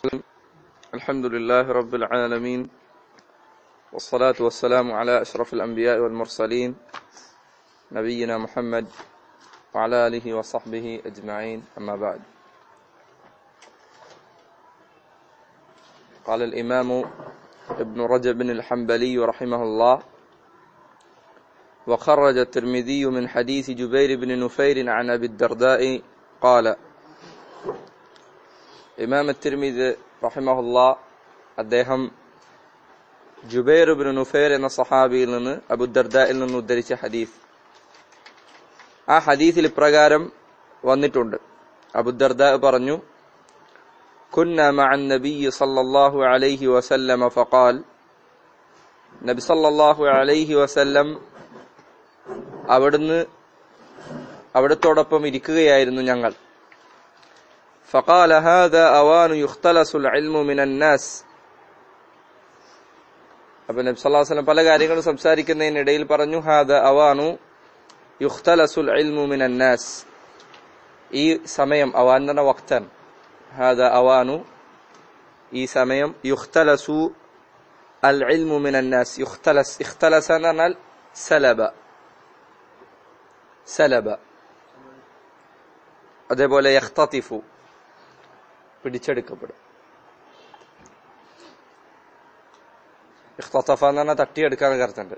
الحمد لله رب العالمين والصلاة والسلام على أشرف الأنبياء والمرسلين نبينا محمد وعلى آله وصحبه أجمعين أما بعد قال الإمام ابن رجب الحنبلي رحمه الله وخرج الترمذي من حديث جبير بن نفير عن أبي الدرداء قال ഇമാം തിരുമിത് റഹിമഹുല്ല അദ്ദേഹം ജുബൈർ ബിൻ നുഫൈർ എന്ന സഹാബിയിൽ നിന്ന് അബുദർദയിൽ നിന്ന് ഉദ്ധരിച്ച ഹദീസ് ആ ഹദീസിൽ ഇപ്രകാരം വന്നിട്ടുണ്ട് അബുദർദ പറഞ്ഞു كنا مع النبي صلى الله عليه وسلم فقال നബി സല്ലല്ലാഹു അലൈഹി വസല്ലം അവിടുന്ന് അവിടത്തോടൊപ്പം ഇരിക്കുകയായിരുന്നു ഞങ്ങൾ فقال هذا أوان يختلس العلم من الناس അപ്പൊ നബി സല്ലല്ലാഹു അലൈഹി വസല്ലം പല കാര്യങ്ങളും സംസാരിക്കുന്നതിനിടയിൽ പറഞ്ഞു ഹാദ അവാനു യുഖ്തലസുൽ ഇൽമു മിനൻ നാസ് ഈ സമയം അവാൻ എന്ന് പറഞ്ഞ വക്തൻ ഹാദ അവാനു ഈ സമയം യുഖ്തലസു അൽ ഇൽമു മിനൻ നാസ് യുഖ്തലസ് ഇഖ്തലസ എന്ന് പറഞ്ഞാൽ സലബ സലബ അതേപോലെ യഖ്തതിഫു പിടിച്ചെടുക്കപ്പെടും ഇഖ്തഫ എന്ന് പറഞ്ഞാൽ തട്ടിയെടുക്കാൻ കറുത്തുണ്ട്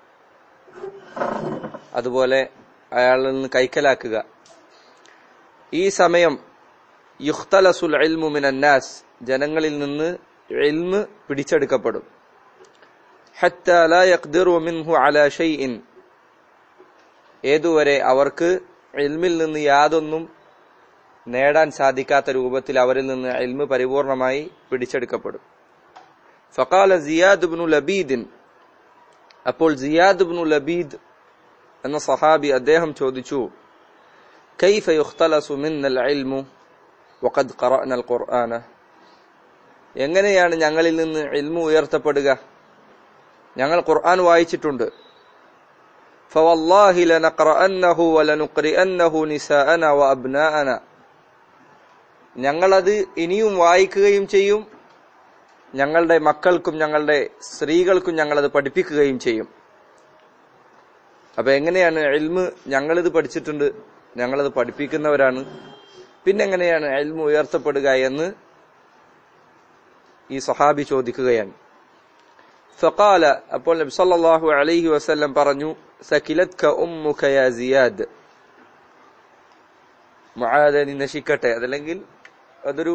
അതുപോലെ അയാളിൽ നിന്ന് കൈക്കലാക്കുക ഈ സമയം യുഖ്തലസുൽ ഇൽമു മിനന്നാസ് ജനങ്ങളിൽ നിന്ന് ഇൽമ് പിടിച്ചെടുക്കപ്പെടും ഹത്ത ലാ യഖ്ദിറു മിൻഹു അലാ ഷൈഇൻ ഏതുവരെ അവർക്ക് ഇൽമിൽ നിന്ന് യാതൊന്നും നേടാൻ സാധിക്കാത്ത രൂപത്തിൽ അവരിൽ നിന്ന് ഇൽമ് പരിപൂർണമായി പിടിച്ചെടുക്കപ്പെടും ഫക്കാല സിയാദ് ബിനു ലബീദിൻ അപ്പോൾ സിയാദ് ബിനു ലബീദ് എന്ന സഹാബി അദ്ദേഹം ചോദിച്ചു كيف يختلس منا العلم وقد قرأنا القرآن എങ്ങനെയാണ് ഞങ്ങളിൽ നിന്ന് ഇൽമു ഉയർത്തപ്പെടുക ഞങ്ങൾ ഖുർആൻ വായിച്ചിട്ടുണ്ട് فوالله لنقرأنه ولنقرئنه نساءنا وأبناءنا ഞങ്ങളത് ഇനിയും വായിക്കുകയും ചെയ്യും ഞങ്ങളുടെ മക്കൾക്കും ഞങ്ങളുടെ സ്ത്രീകൾക്കും ഞങ്ങളത് പഠിപ്പിക്കുകയും ചെയ്യും അപ്പൊ എങ്ങനെയാണ് എൽമ് ഞങ്ങളിത് പഠിച്ചിട്ടുണ്ട് ഞങ്ങളത് പഠിപ്പിക്കുന്നവരാണ് പിന്നെ എങ്ങനെയാണ് എൽമ് ഉയർത്തപ്പെടുക എന്ന് ഈ സഹാബി ചോദിക്കുകയാണ് ഫഖാല അപ്പോൾ നബി സല്ലല്ലാഹു അലൈഹി വസല്ലം പറഞ്ഞു സകിലത്ക ഉമ്മുക യാ സിയാദ് മുആദ നീ നശിക്കട്ടെ അതല്ലെങ്കിൽ അതൊരു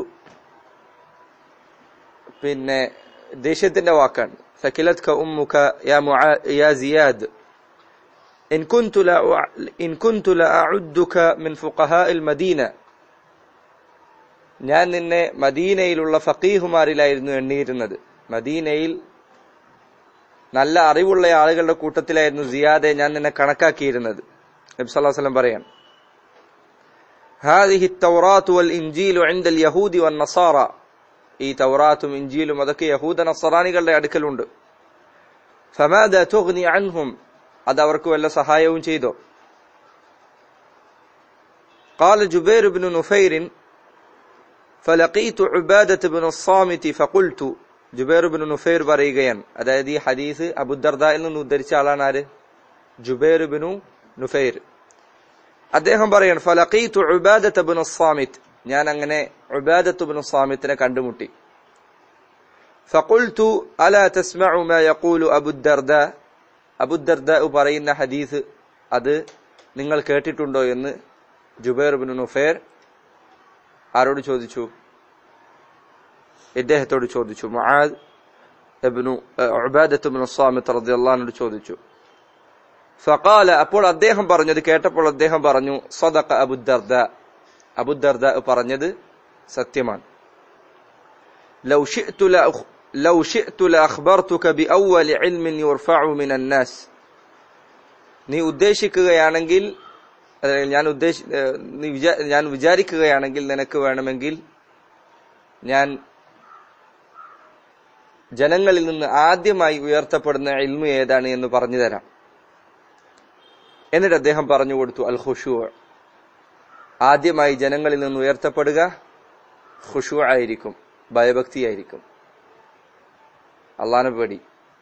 പിന്നെ ദേഷ്യത്തിന്റെ വാക്കാണ് സകിലത്ക ഉമ്മുക യാ മുആ യാ സിയാദ് إن كنت لا إن كنت لأعدك من فقهاء المدينة ഞാൻ നിന്നെ മദീനയിലുള്ള ഫക്കീഹുമാരിലായിരുന്നു എണ്ണിയിരുന്നത് മദീനയിൽ നല്ല അറിവുള്ള ആളുകളുടെ കൂട്ടത്തിലായിരുന്നു സിയാദെ ഞാൻ നിന്നെ കണക്കാക്കിയിരുന്നത് നബി സല്ലല്ലാഹു അലൈഹി വസല്ലം പറയാൻ هذه التوراة والإنجيل عند اليهود والنصارى ഈ തൗറാത്തും ഇഞ്ചിയിലും അതൊക്കെ യഹൂദ നസറാനികളുടെ അടുക്കലുണ്ട് فماذا تغني عنهم അത് അവർക്ക് വല്ല സഹായവും ചെയ്തോ قال جبير بن نفير فلقيت عبادة بن الصامت فقلت ജുബൈർ ബിൻ നുഫൈർ പറയുകയാണ് അതായത് ഈ ഹദീസ് അബുദർദയിൽ നിന്ന് ഉദ്ധരിച്ച ആളാണ് ആര് ജുബൈർ ബിനു നുഫൈർ അദ്ദേഹം പറയാണ് ഫലഖീതു ഉബാദത്ത് ബിൻ സാമിത്ത് ഞാൻ അങ്ങനെ ഉബാദത്ത് ബിൻ സാമിത്തിനെ കണ്ടുമുട്ടി ഫഖുൽതു അലാ തസ്മഉ മാ യഖൂലു അബുദർദ അബുദർദ പറയുന്ന ഹദീസ് അത് നിങ്ങൾ കേട്ടിട്ടുണ്ടോ എന്ന് ജുബൈർ ബിൻ നുഫൈർ ആരോട് ചോദിച്ചു ഇദ്ദേഹത്തോട് ചോദിച്ചു മുആദ് ഇബ്നു ഉബാദത്ത് ഇബ്നു സാമിത്ത് റളിയല്ലാഹു അൻഹു ചോദിച്ചു ഫഖാല അപ്പോൾ അദ്ദേഹം പറഞ്ഞത് കേട്ടപ്പോൾ അദ്ദേഹം പറഞ്ഞു സദഖ അബുദർദ അബുദർദ പറഞ്ഞത് സത്യമാണ് ലൗ ശിഅ്തു ല ലൗ ശിഅ്തു ലഅഖ്ബർതുക ബിഅവ്വൽ ഇൽമിൻ യുർഫഉ മിനൻ നാസ് നീ ഉദ്ദേശിക്കുകയാണെങ്കിൽ ഞാൻ ഉദ്ദേശ നീ ഞാൻ വിചാരിക്കുകയാണെങ്കിൽ നിനക്ക് വേണമെങ്കിൽ ഞാൻ ജനങ്ങളിൽ നിന്ന് ആദ്യമായി ഉയർത്തപ്പെടുന്ന ഇൽമു ഏതാണ് എന്ന് പറഞ്ഞു തരാം എന്നിട്ട് അദ്ദേഹം പറഞ്ഞു കൊടുത്തു അൽ ഖുഷു ആദ്യമായി ജനങ്ങളിൽ നിന്ന് ഉയർത്തപ്പെടുക ഖുഷു ആയിരിക്കും ഭയഭക്തിയായിരിക്കും അള്ളാനെ പേടി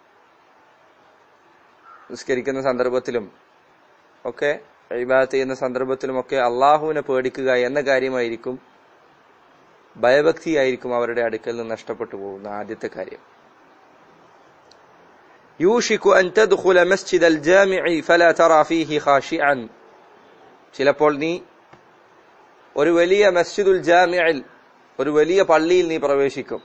നിസ്കരിക്കുന്ന സന്ദർഭത്തിലും ഒക്കെ ഇബാദത്ത് ചെയ്യുന്ന സന്ദർഭത്തിലുമൊക്കെ അള്ളാഹുവിനെ പേടിക്കുക എന്ന കാര്യമായിരിക്കും ഭയഭക്തിയായിരിക്കും അവരുടെ അടുക്കൽ നിന്ന് നഷ്ടപ്പെട്ടു പോകുന്ന ആദ്യത്തെ കാര്യം യൂഷിക്കു അൻ തദ്ഖുല മസ്ജിദൽ ജാമിഇ ഫലാ തറാ ഫീഹി ഖാശിഅൻ ചിലപ്പോൾ നീ ഒരു വലിയ മസ്ജിദുൽ ജാമിഇൽ ഒരു വലിയ പള്ളിയിൽ നീ പ്രവേശിക്കും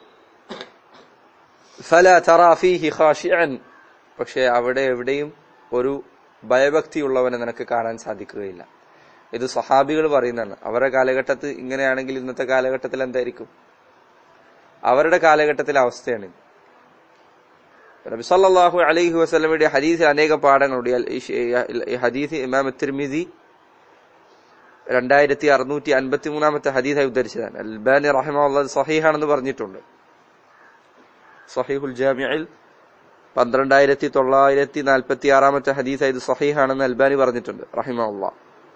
ഫലാ തറാ ഫീഹി ഖാശിഅൻ പക്ഷേ അവിടെ എവിടെയും ഒരു ഭയഭക്തിയുള്ളവനെ നിനക്ക് കാണാൻ സാധിക്കുകയില്ല ഇത് സഹാബികൾ പറയുന്നതാണ് അവരുടെ കാലഘട്ടത്തിൽ ഇങ്ങനെയാണെങ്കിൽ ഇന്നത്തെ കാലഘട്ടത്തിൽ എന്തായിരിക്കും അവരുടെ കാലഘട്ടത്തിലെ അവസ്ഥയാണ് നബി സല്ലല്ലാഹു അലൈഹി വസല്ലമയുടെ ഹദീസിൽ അനേക പാഠങ്ങളുണ്ട് ഈ ഹദീസ് ഇമാം തിർമിസി രണ്ടായിരത്തി അറുന്നൂറ്റി അൻപത്തി മൂന്നാമത്തെ ഹദീസായി ഉദ്ധരിച്ചതാണ് അൽബാനി റഹിമ സഹീഹാണെന്ന് പറഞ്ഞിട്ടുണ്ട് സഹീഹുൽ ജാമിഅൽ പന്ത്രണ്ടായിരത്തി തൊള്ളായിരത്തി നാൽപ്പത്തി ആറാമത്തെ ഹദീസ് ഇത് സഹീഹാണെന്ന് അൽബാനി പറഞ്ഞിട്ടുണ്ട് റഹിമുള്ള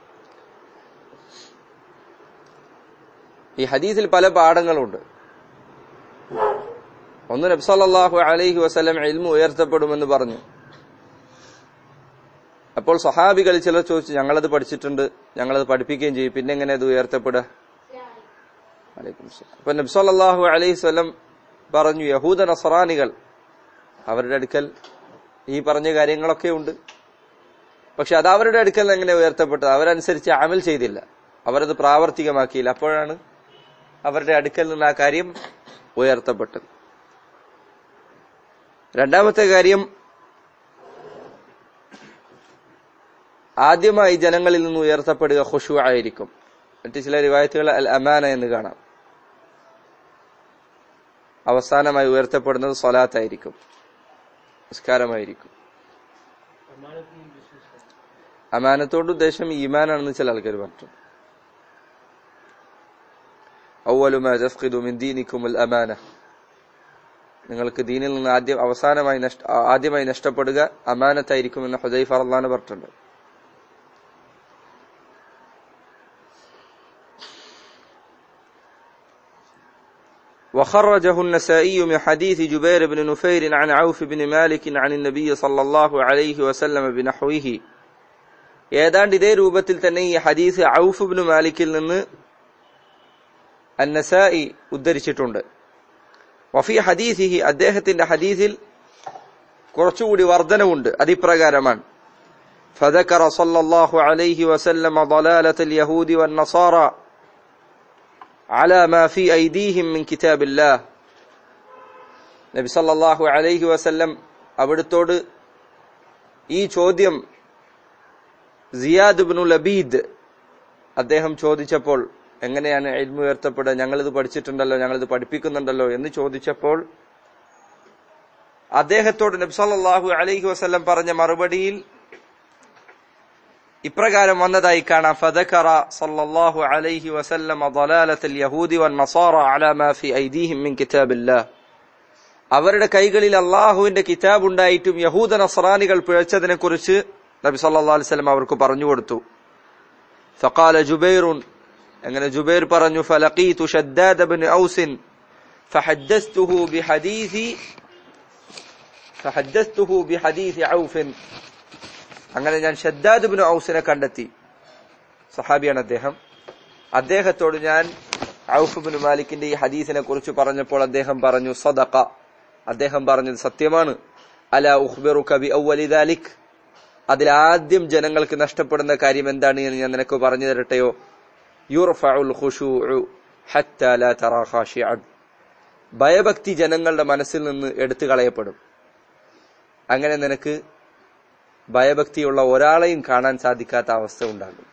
ഈ ഹദീസിൽ പല പാഠങ്ങളുണ്ട് ഒന്ന് നബ്സല്ലാഹു അലൈഹി വസ്ലം ഇൽമു ഉയർത്തപ്പെടുമെന്ന് പറഞ്ഞു അപ്പോൾ സഹാബികൾ ചിലർ ചോദിച്ചു ഞങ്ങളത് പഠിച്ചിട്ടുണ്ട് ഞങ്ങളത് പഠിപ്പിക്കുകയും ചെയ്യും പിന്നെ എങ്ങനെ അത് ഉയർത്തപ്പെടുക അപ്പൊ നബ്സല്ലാഹു അലൈഹി സ്വലം പറഞ്ഞു യഹൂദ നസറാനികൾ അവരുടെ അടുക്കൽ ഈ പറഞ്ഞ കാര്യങ്ങളൊക്കെ ഉണ്ട് പക്ഷെ അത് അവരുടെ അടുക്കൽ എങ്ങനെ ഉയർത്തപ്പെട്ടത് അവരനുസരിച്ച് അമൽ ചെയ്തില്ല അവരത് പ്രാവർത്തികമാക്കിയില്ല അപ്പോഴാണ് അവരുടെ അടുക്കൽ നിന്ന് ആ കാര്യം ഉയർത്തപ്പെട്ടത് രണ്ടാമത്തെ കാര്യം ആദ്യമായി ജനങ്ങളിൽ നിന്ന് ഉയർത്തപ്പെടുക ഖുഷു ആയിരിക്കും മറ്റു ചില റിവായത്തുകൾ അൽ അമാന എന്ന് കാണാം അവസാനമായി ഉയർത്തപ്പെടുന്നത് സ്വലാത്തായിരിക്കും നിസ്കാരമായിരിക്കും അമാനത്തോട് ഉദ്ദേശം ഈമാനാണെന്ന് ചില ആൾക്കാർ പറഞ്ഞു ഔവലുമാ തഫ്ഖിദു മിൻ ദീനിക്കും അൽ അമാന നിങ്ങൾക്ക് ദീനിൽ നിന്ന് ആദ്യം അവസാനമായി നഷ്ട ആദ്യമായി നഷ്ടപ്പെടുക അമാനത്തായിരിക്കും എന്ന് ഹുദൈഫ അള്ളഹാന് പറഞ്ഞിട്ടുണ്ട് وخرجه النسائي من حديث جبير بن نفير عن عوف بن مالك عن النبي صلى الله عليه وسلم بنحوه ഏതാണ്ട് ഇതേ രൂപത്തിൽ തന്നെ ഈ ഹദീസ് ഔഫ് ബിൻ മാലിക്കിൽ നിന്ന് അന്നസായി ഉദ്ധരിച്ചിട്ടുണ്ട് വഫി ഹദീസിഹി അദ്ദേഹത്തിന്റെ ഹദീസിൽ കുറച്ചുകൂടി വർധനവുണ്ട് അതിപ്രകാരമാണ് فذكر صلى الله عليه وسلم ضلالة اليهود والنصارى على ما في أيديهم من كتاب الله നബി സല്ലല്ലാഹു അലൈഹി വസല്ലം അവിടുത്തോട് ഈ ചോദ്യം സിയാദ് ബിനു ലബീദ് അദ്ദേഹം ചോദിച്ചപ്പോൾ എങ്ങനെയാണ് എൽമു ഉയർത്തപ്പെടുക ഞങ്ങളിത് പഠിച്ചിട്ടുണ്ടല്ലോ ഞങ്ങളിത് പഠിപ്പിക്കുന്നുണ്ടല്ലോ എന്ന് ചോദിച്ചപ്പോൾ അദ്ദേഹത്തോട് നബ്സല്ലാഹു അലൈഹി വസ്ലം പറഞ്ഞ മറുപടിയിൽ ഇപ്രകാരം വന്നതായി കാണാം ഫദക്കറ സല്ലല്ലാഹു അലൈഹി വസല്ലം ضلالة യഹൂദി والنصارى على ما في ايديهم من كتاب الله അവരുടെ കൈകളിൽ അള്ളാഹുവിന്റെ കിതാബ് ഉണ്ടായിട്ടും യഹൂദ നസ്രാനികൾ പിഴച്ചതിനെ കുറിച്ച് നബി സല്ലല്ലാഹു അലൈഹി വസല്ലം അവർക്ക് പറഞ്ഞു കൊടുത്തു ഫഖാല ജുബൈറുൻ അങ്ങനെ ജുബൈർ പറഞ്ഞു ഫലഖീതു ഷദ്ദാദ് ബിൻ ഔസിൻ ഫഹദ്ദസ്തുഹു ബിഹദീസി ഫഹദ്ദസ്തുഹു ബിഹദീസി ഔഫിൻ അങ്ങനെ ഞാൻ ഷദ്ദാദ് ബിൻ ഔസിനെ കണ്ടെത്തി സഹാബിയാണ് അദ്ദേഹം അദ്ദേഹത്തോട് ഞാൻ ഔഫ് ബിൻ മാലിക്കിന്റെ ഈ ഹദീസിനെ കുറിച്ച് പറഞ്ഞപ്പോൾ അദ്ദേഹം പറഞ്ഞു സദഖ അദ്ദേഹം പറഞ്ഞത് സത്യമാണ് അല ഉഖ്ബിറുക ബി അവ്വലി ദാലിക് അതിൽ ആദ്യം ജനങ്ങൾക്ക് നഷ്ടപ്പെടുന്ന കാര്യം എന്താണ് എന്ന് ഞാൻ നിനക്ക് പറഞ്ഞു തരട്ടെയോ യുർഫഉൽ ഖുശൂഉ ഹത്താ ലാ തറാ ഖാശിഅൻ ഭയഭക്തി ജനങ്ങളുടെ മനസ്സിൽ നിന്ന് എടുത്തു കളയപ്പെടും അങ്ങനെ നിനക്ക് ഭയഭക്തിയുള്ള ഒരാളെയും കാണാൻ സാധിക്കാത്ത അവസ്ഥ ഉണ്ടാകും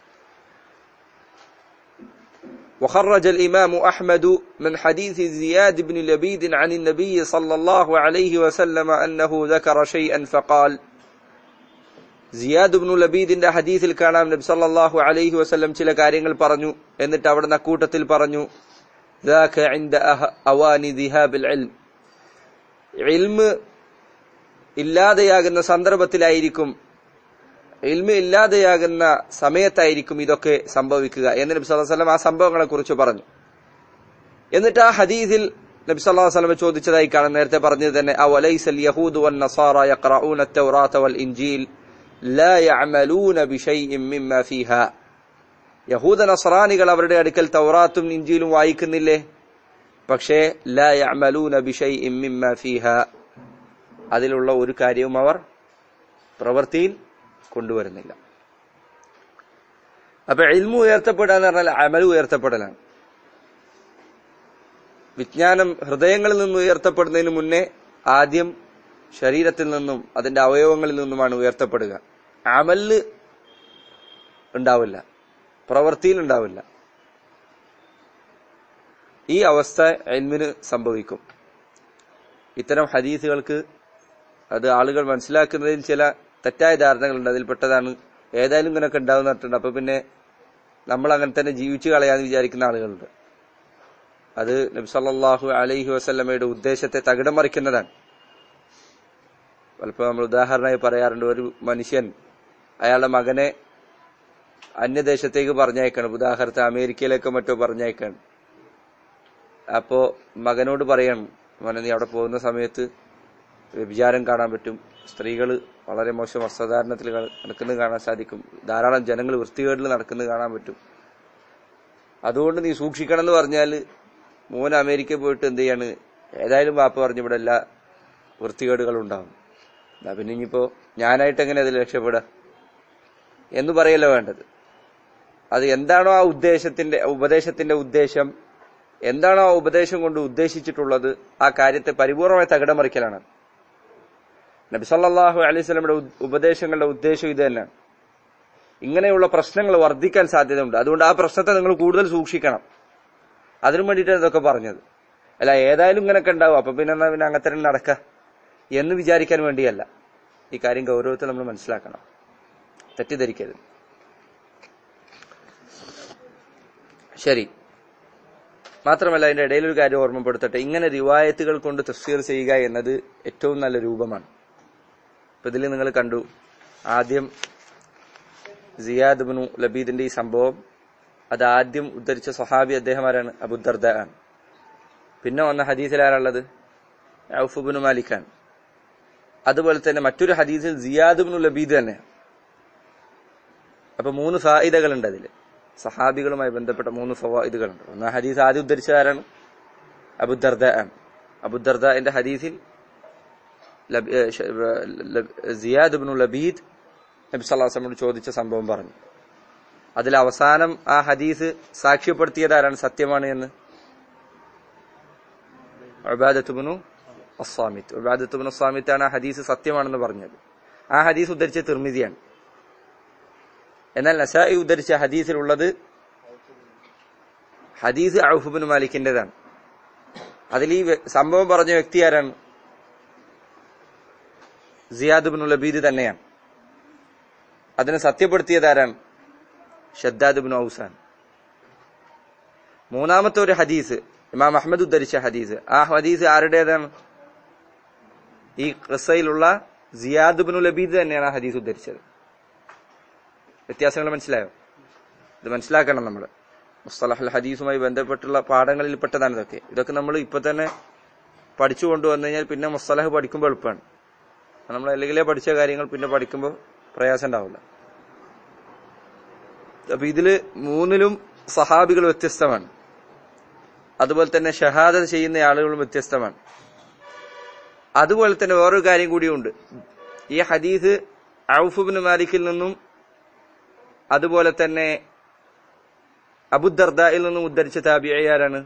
وخرج الإمام أحمد من حديث زياد بن لبيد عن النبي صلى الله عليه وسلم أنه ذكر شيئا فقال സിയാദ് ബിനു ലബീദിന്റെ ഹദീസിൽ കാണാം നബി സല്ലല്ലാഹു അലൈഹി വസല്ലം ചില കാര്യങ്ങൾ പറഞ്ഞു എന്നിട്ട് അവിടുന്ന് അക്കൂട്ടത്തിൽ പറഞ്ഞു ذاك عند أواني ذهاب العلم ഇൽമ് ഇല്ലാതെയാകുന്ന സന്ദർഭത്തിലായിരിക്കും ഇൽമ ഇല്ലാതെയാകുന്ന സമയത്തായിരിക്കും ഇതൊക്കെ സംഭവിക്കുക എന്ന് നബി സല്ലല്ലാഹു അലൈഹി വസല്ലം ആ സംഭവങ്ങളെ കുറിച്ച് പറഞ്ഞു എന്നിട്ട് ആ ഹദീസിൽ നബി സല്ലല്ലാഹു അലൈഹി വസല്ലം ചോദിച്ചതായി കാണാൻ നേരത്തെ പറഞ്ഞത് തന്നെ അവലൈസൽ യഹൂദു വൻ നസാറ യഖറഊന التوراة والإنجيل لا يعملون بشيء مما فيها യഹൂദ നസ്രാനികൾ അവരുടെ അടുക്കൽ തൗറാത്തും ഇഞ്ചിയിലും വായിക്കുന്നില്ലേ പക്ഷേ ലാ യഅമലൂന ബിശൈഇൻ മിമ്മാ ഫീഹ അതിലുള്ള ഒരു കാര്യവും അവർ പ്രവൃത്തിയിൽ കൊണ്ടുവരുന്നില്ല അപ്പൊ ഇൽമു ഉയർത്തപ്പെടുക എന്ന് പറഞ്ഞാൽ അമൽ ഉയർത്തപ്പെടലാണ് വിജ്ഞാനം ഹൃദയങ്ങളിൽ നിന്ന് ഉയർത്തപ്പെടുന്നതിന് മുന്നേ ആദ്യം ശരീരത്തിൽ നിന്നും അതിന്റെ അവയവങ്ങളിൽ നിന്നുമാണ് ഉയർത്തപ്പെടുക അമല് ഉണ്ടാവില്ല പ്രവൃത്തിയിൽ ഉണ്ടാവില്ല ഈ അവസ്ഥ എൽമിന് സംഭവിക്കും ഇത്തരം ഹദീസുകൾക്ക് അത് ആളുകൾ മനസ്സിലാക്കുന്നതിൽ ചില തെറ്റായ ധാരണകളുണ്ട് അതിൽപ്പെട്ടതാണ് ഏതായാലും ഇങ്ങനെയൊക്കെ ഉണ്ടാവുന്നിട്ടുണ്ട് അപ്പൊ പിന്നെ നമ്മൾ അങ്ങനെ തന്നെ ജീവിച്ചു കളയാന്ന് വിചാരിക്കുന്ന ആളുകളുണ്ട് അത് നബ്സല്ലാഹു അലൈഹി വസല്ലമയുടെ ഉദ്ദേശത്തെ തകിടം മറിക്കുന്നതാണ് പലപ്പോൾ നമ്മൾ ഉദാഹരണമായി പറയാറുണ്ട് ഒരു മനുഷ്യൻ അയാളുടെ മകനെ അന്യദേശത്തേക്ക് പറഞ്ഞയക്കണം ഉദാഹരണത്തിന് അമേരിക്കയിലേക്കോ മറ്റോ പറഞ്ഞയക്കണം അപ്പോ മകനോട് പറയണം മോനെ നീ അവിടെ പോകുന്ന സമയത്ത് വ്യഭിചാരം കാണാൻ പറ്റും സ്ത്രീകൾ വളരെ മോശം വസ്ത്രധാരണത്തിൽ നടക്കുന്നത് കാണാൻ സാധിക്കും ധാരാളം ജനങ്ങൾ വൃത്തികേടിൽ നടക്കുന്നത് കാണാൻ പറ്റും അതുകൊണ്ട് നീ സൂക്ഷിക്കണം എന്ന് പറഞ്ഞാൽ മോൻ അമേരിക്കയിൽ പോയിട്ട് എന്ത് ചെയ്യാണ് ഏതായാലും വാപ്പ പറഞ്ഞു ഇവിടെ എല്ലാ വൃത്തികേടുകളും ഉണ്ടാവും എന്നാ പിന്നെ ഇനിയിപ്പോ ഞാനായിട്ട് എങ്ങനെ അതിൽ രക്ഷപ്പെടുക എന്ന് പറയല്ല വേണ്ടത് അത് എന്താണോ ആ ഉദ്ദേശത്തിന്റെ ഉപദേശത്തിന്റെ ഉദ്ദേശം എന്താണോ ആ ഉപദേശം കൊണ്ട് ഉദ്ദേശിച്ചിട്ടുള്ളത് ആ കാര്യത്തെ പരിപൂർണമായി തകിടം മറിക്കലാണ് നബി സല്ലല്ലാഹു അലൈഹി സ്വലമിയുടെ ഉപദേശങ്ങളുടെ ഉദ്ദേശം ഇത് തന്നെയാണ് ഇങ്ങനെയുള്ള പ്രശ്നങ്ങൾ വർദ്ധിക്കാൻ സാധ്യതയുണ്ട് അതുകൊണ്ട് ആ പ്രശ്നത്തെ നിങ്ങൾ കൂടുതൽ സൂക്ഷിക്കണം അതിനു വേണ്ടിയിട്ടാണ് ഇതൊക്കെ പറഞ്ഞത് അല്ല ഏതായാലും ഇങ്ങനെയൊക്കെ ഉണ്ടാവും അപ്പൊ പിന്നെ എന്നാ പിന്നെ അങ്ങനത്തെ നടക്ക എന്ന് വിചാരിക്കാൻ വേണ്ടിയല്ല ഈ കാര്യം ഗൗരവത്തിൽ നമ്മൾ മനസ്സിലാക്കണം തെറ്റിദ്ധരിക്കരുത് ശരി മാത്രമല്ല അതിന്റെ ഇടയിൽ ഒരു കാര്യം ഓർമ്മപ്പെടുത്തട്ടെ ഇങ്ങനെ റിവായത്തുകൾ കൊണ്ട് തഫ്സീർ ചെയ്യുക എന്നത് ഏറ്റവും നല്ല രൂപമാണ് ഇപ്പൊ ഇതിൽ നിങ്ങൾ കണ്ടു ആദ്യം സിയാദ് ബിനു ലബീദിന്റെ ഈ സംഭവം അത് ആദ്യം ഉദ്ധരിച്ച സ്വഹാബി അദ്ദേഹം ആരാണ് അബുദർദ ആണ് പിന്നെ വന്ന ഹദീസിൽ ആരാളുള്ളത് ഔഫുബിനു മാലിഖാൻ അതുപോലെ തന്നെ മറ്റൊരു ഹദീസിൽ സിയാദ് ബിനു ലബീദ് തന്നെ അപ്പൊ മൂന്ന് ഫായിദകളുണ്ട് അതില് സഹാബികളുമായി ബന്ധപ്പെട്ട മൂന്ന് ഫവായിദുകളുണ്ട് ഒന്ന് ആ ഹദീസ് ആദ്യം ഉദ്ധരിച്ച ആരാണ് അബുദർദ ആണ് അബുദർദന്റെ ഹദീസിൽ സിയാദ് ബിനു ലബീദ് നബി സല്ലാസ്ലമോട് ചോദിച്ച സംഭവം പറഞ്ഞു അതിൽ അവസാനം ആ ഹദീസ് സാക്ഷ്യപ്പെടുത്തിയത് ആരാണ് സത്യമാണ് എന്ന് അബാദത്തുബിനു അസ്വാമിത്ത് അബാദത്തുബിനു അസ്വാമിത്ത് ആണ് ആ ഹദീസ് സത്യമാണെന്ന് പറഞ്ഞത് ആ ഹദീസ് ഉദ്ധരിച്ച തിർമിതിയാണ് എന്നാൽ നസായി ഉദ്ധരിച്ച ഹദീസിലുള്ളത് ഹദീസ് ഔഫുബിൻ മാലിക്കിന്റേതാണ് അതിൽ ഈ സംഭവം പറഞ്ഞ വ്യക്തി ആരാണ് സിയാദ് ബിൻ ലബീദ് തന്നെയാണ് അതിനെ സത്യപ്പെടുത്തിയത് ആരാണ് ഷദ്ദാദ് ബിൻ ഔസാൻ മൂന്നാമത്തെ ഒരു ഹദീസ് ഇമാം അഹമ്മദ് ഉദ്ധരിച്ച ഹദീസ് ആ ഹദീസ് ആരുടേതാണ് ഈ ഖസയിലുള്ള സിയാദ് ബിൻ ലബീദ് തന്നെയാണ് ആ ഹദീസ് ഉദ്ധരിച്ചത് വ്യത്യാസങ്ങൾ മനസ്സിലായോ ഇത് മനസ്സിലാക്കണം നമ്മൾ മുസ്തലഹൽ ഹദീസുമായി ബന്ധപ്പെട്ടുള്ള പാഠങ്ങളിൽ പെട്ടതാണ് ഇതൊക്കെ ഇതൊക്കെ നമ്മൾ ഇപ്പൊ തന്നെ പഠിച്ചു കൊണ്ടുവന്നു കഴിഞ്ഞാൽ പിന്നെ മുസ്തലഹ് പഠിക്കുമ്പോൾ എളുപ്പമാണ് നമ്മൾ അല്ലെങ്കിലേ പഠിച്ച കാര്യങ്ങൾ പിന്നെ പഠിക്കുമ്പോൾ പ്രയാസം ഉണ്ടാവില്ല അപ്പൊ ഇതില് മൂന്നിലും സഹാബികൾ വ്യത്യസ്തമാണ് അതുപോലെ തന്നെ ഷഹാദ ചെയ്യുന്ന ആളുകളും വ്യത്യസ്തമാണ് അതുപോലെ തന്നെ വേറൊരു കാര്യം കൂടിയുണ്ട് ഈ ഹദീസ് ഔഫുബിൻ മാലിക്കിൽ നിന്നും അതുപോലെ തന്നെ അബുദർദയിൽ നിന്നും ഉദ്ധരിച്ച താബിയാരാണ്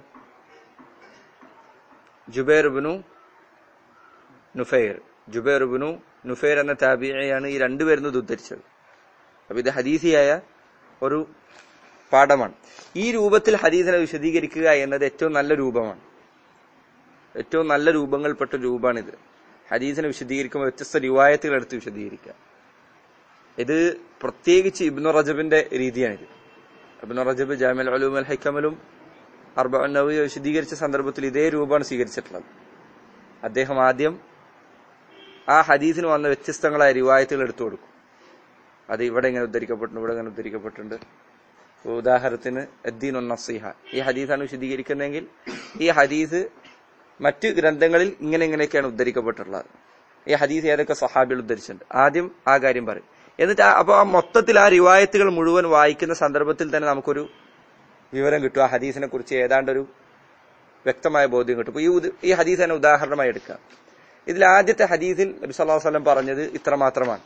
ജുബൈർബിനു നുഫൈർ ജുബൈർബിനു നുഫൈർ എന്ന താബിയാണ് ഈ രണ്ടുപേരും ഉദ്ധരിച്ചത് അപ്പൊ ഇത് ഹദീസിയായ ഒരു പാഠമാണ് ഈ രൂപത്തിൽ ഹദീസിനെ വിശദീകരിക്കുക എന്നത് ഏറ്റവും നല്ല രൂപമാണ് ഏറ്റവും നല്ല രൂപങ്ങൾപ്പെട്ട രൂപമാണിത് ഹദീസിനെ വിശദീകരിക്കുമ്പോൾ വ്യത്യസ്ത റിവായത്തുകൾ എടുത്ത് വിശദീകരിക്കുക ഇത് പ്രത്യേകിച്ച് ഇബ്നു റജബിന്റെ രീതിയാണിത് ഇബ്നു റജബ് ജാമിൽ അലൂം അൽ ഹൈക്കമലും അർബ നവി വിശദീകരിച്ച സന്ദർഭത്തിൽ ഇതേ രൂപമാണ് സ്വീകരിച്ചിട്ടുള്ളത് അദ്ദേഹം ആദ്യം ആ ഹദീസിന് വന്ന വ്യത്യസ്തങ്ങളായ റിവായത്തുകൾ എടുത്തു കൊടുക്കും അത് ഇവിടെ ഇങ്ങനെ ഉദ്ധരിക്കപ്പെട്ടുണ്ട് ഇവിടെ ഇങ്ങനെ ഉദ്ധരിക്കപ്പെട്ടിട്ടുണ്ട് ഉദാഹരണത്തിന് അദ്ദീൻ നസീഹ ഈ ഹദീസാണ് വിശദീകരിക്കുന്നതെങ്കിൽ ഈ ഹദീസ് മറ്റ് ഗ്രന്ഥങ്ങളിൽ ഇങ്ങനെ ഇങ്ങനെയൊക്കെയാണ് ഉദ്ധരിക്കപ്പെട്ടിട്ടുള്ളത് ഈ ഹദീസ് ഏതൊക്കെ സഹാബികൾ ഉദ്ധരിച്ചിട്ടുണ്ട് ആദ്യം ആ കാര്യം പറയും എന്നിട്ട് ആ- അപ്പൊ ആ മൊത്തത്തിൽ ആ റിവായത്തുകൾ മുഴുവൻ വായിക്കുന്ന സന്ദർഭത്തിൽ തന്നെ നമുക്കൊരു വിവരം കിട്ടും ആ ഹദീസിനെ കുറിച്ച് ഏതാണ്ടൊരു വ്യക്തമായ ബോധ്യം കിട്ടും ഇപ്പൊ ഈ ഉദ- ഈ ഹദീസ് തന്നെ ഉദാഹരണമായി എടുക്കാം ഇതിൽ ആദ്യത്തെ ഹദീസിൽ നബി സല്ലല്ലാഹു അലൈഹി വസല്ലം പറഞ്ഞത് ഇത്ര മാത്രമാണ്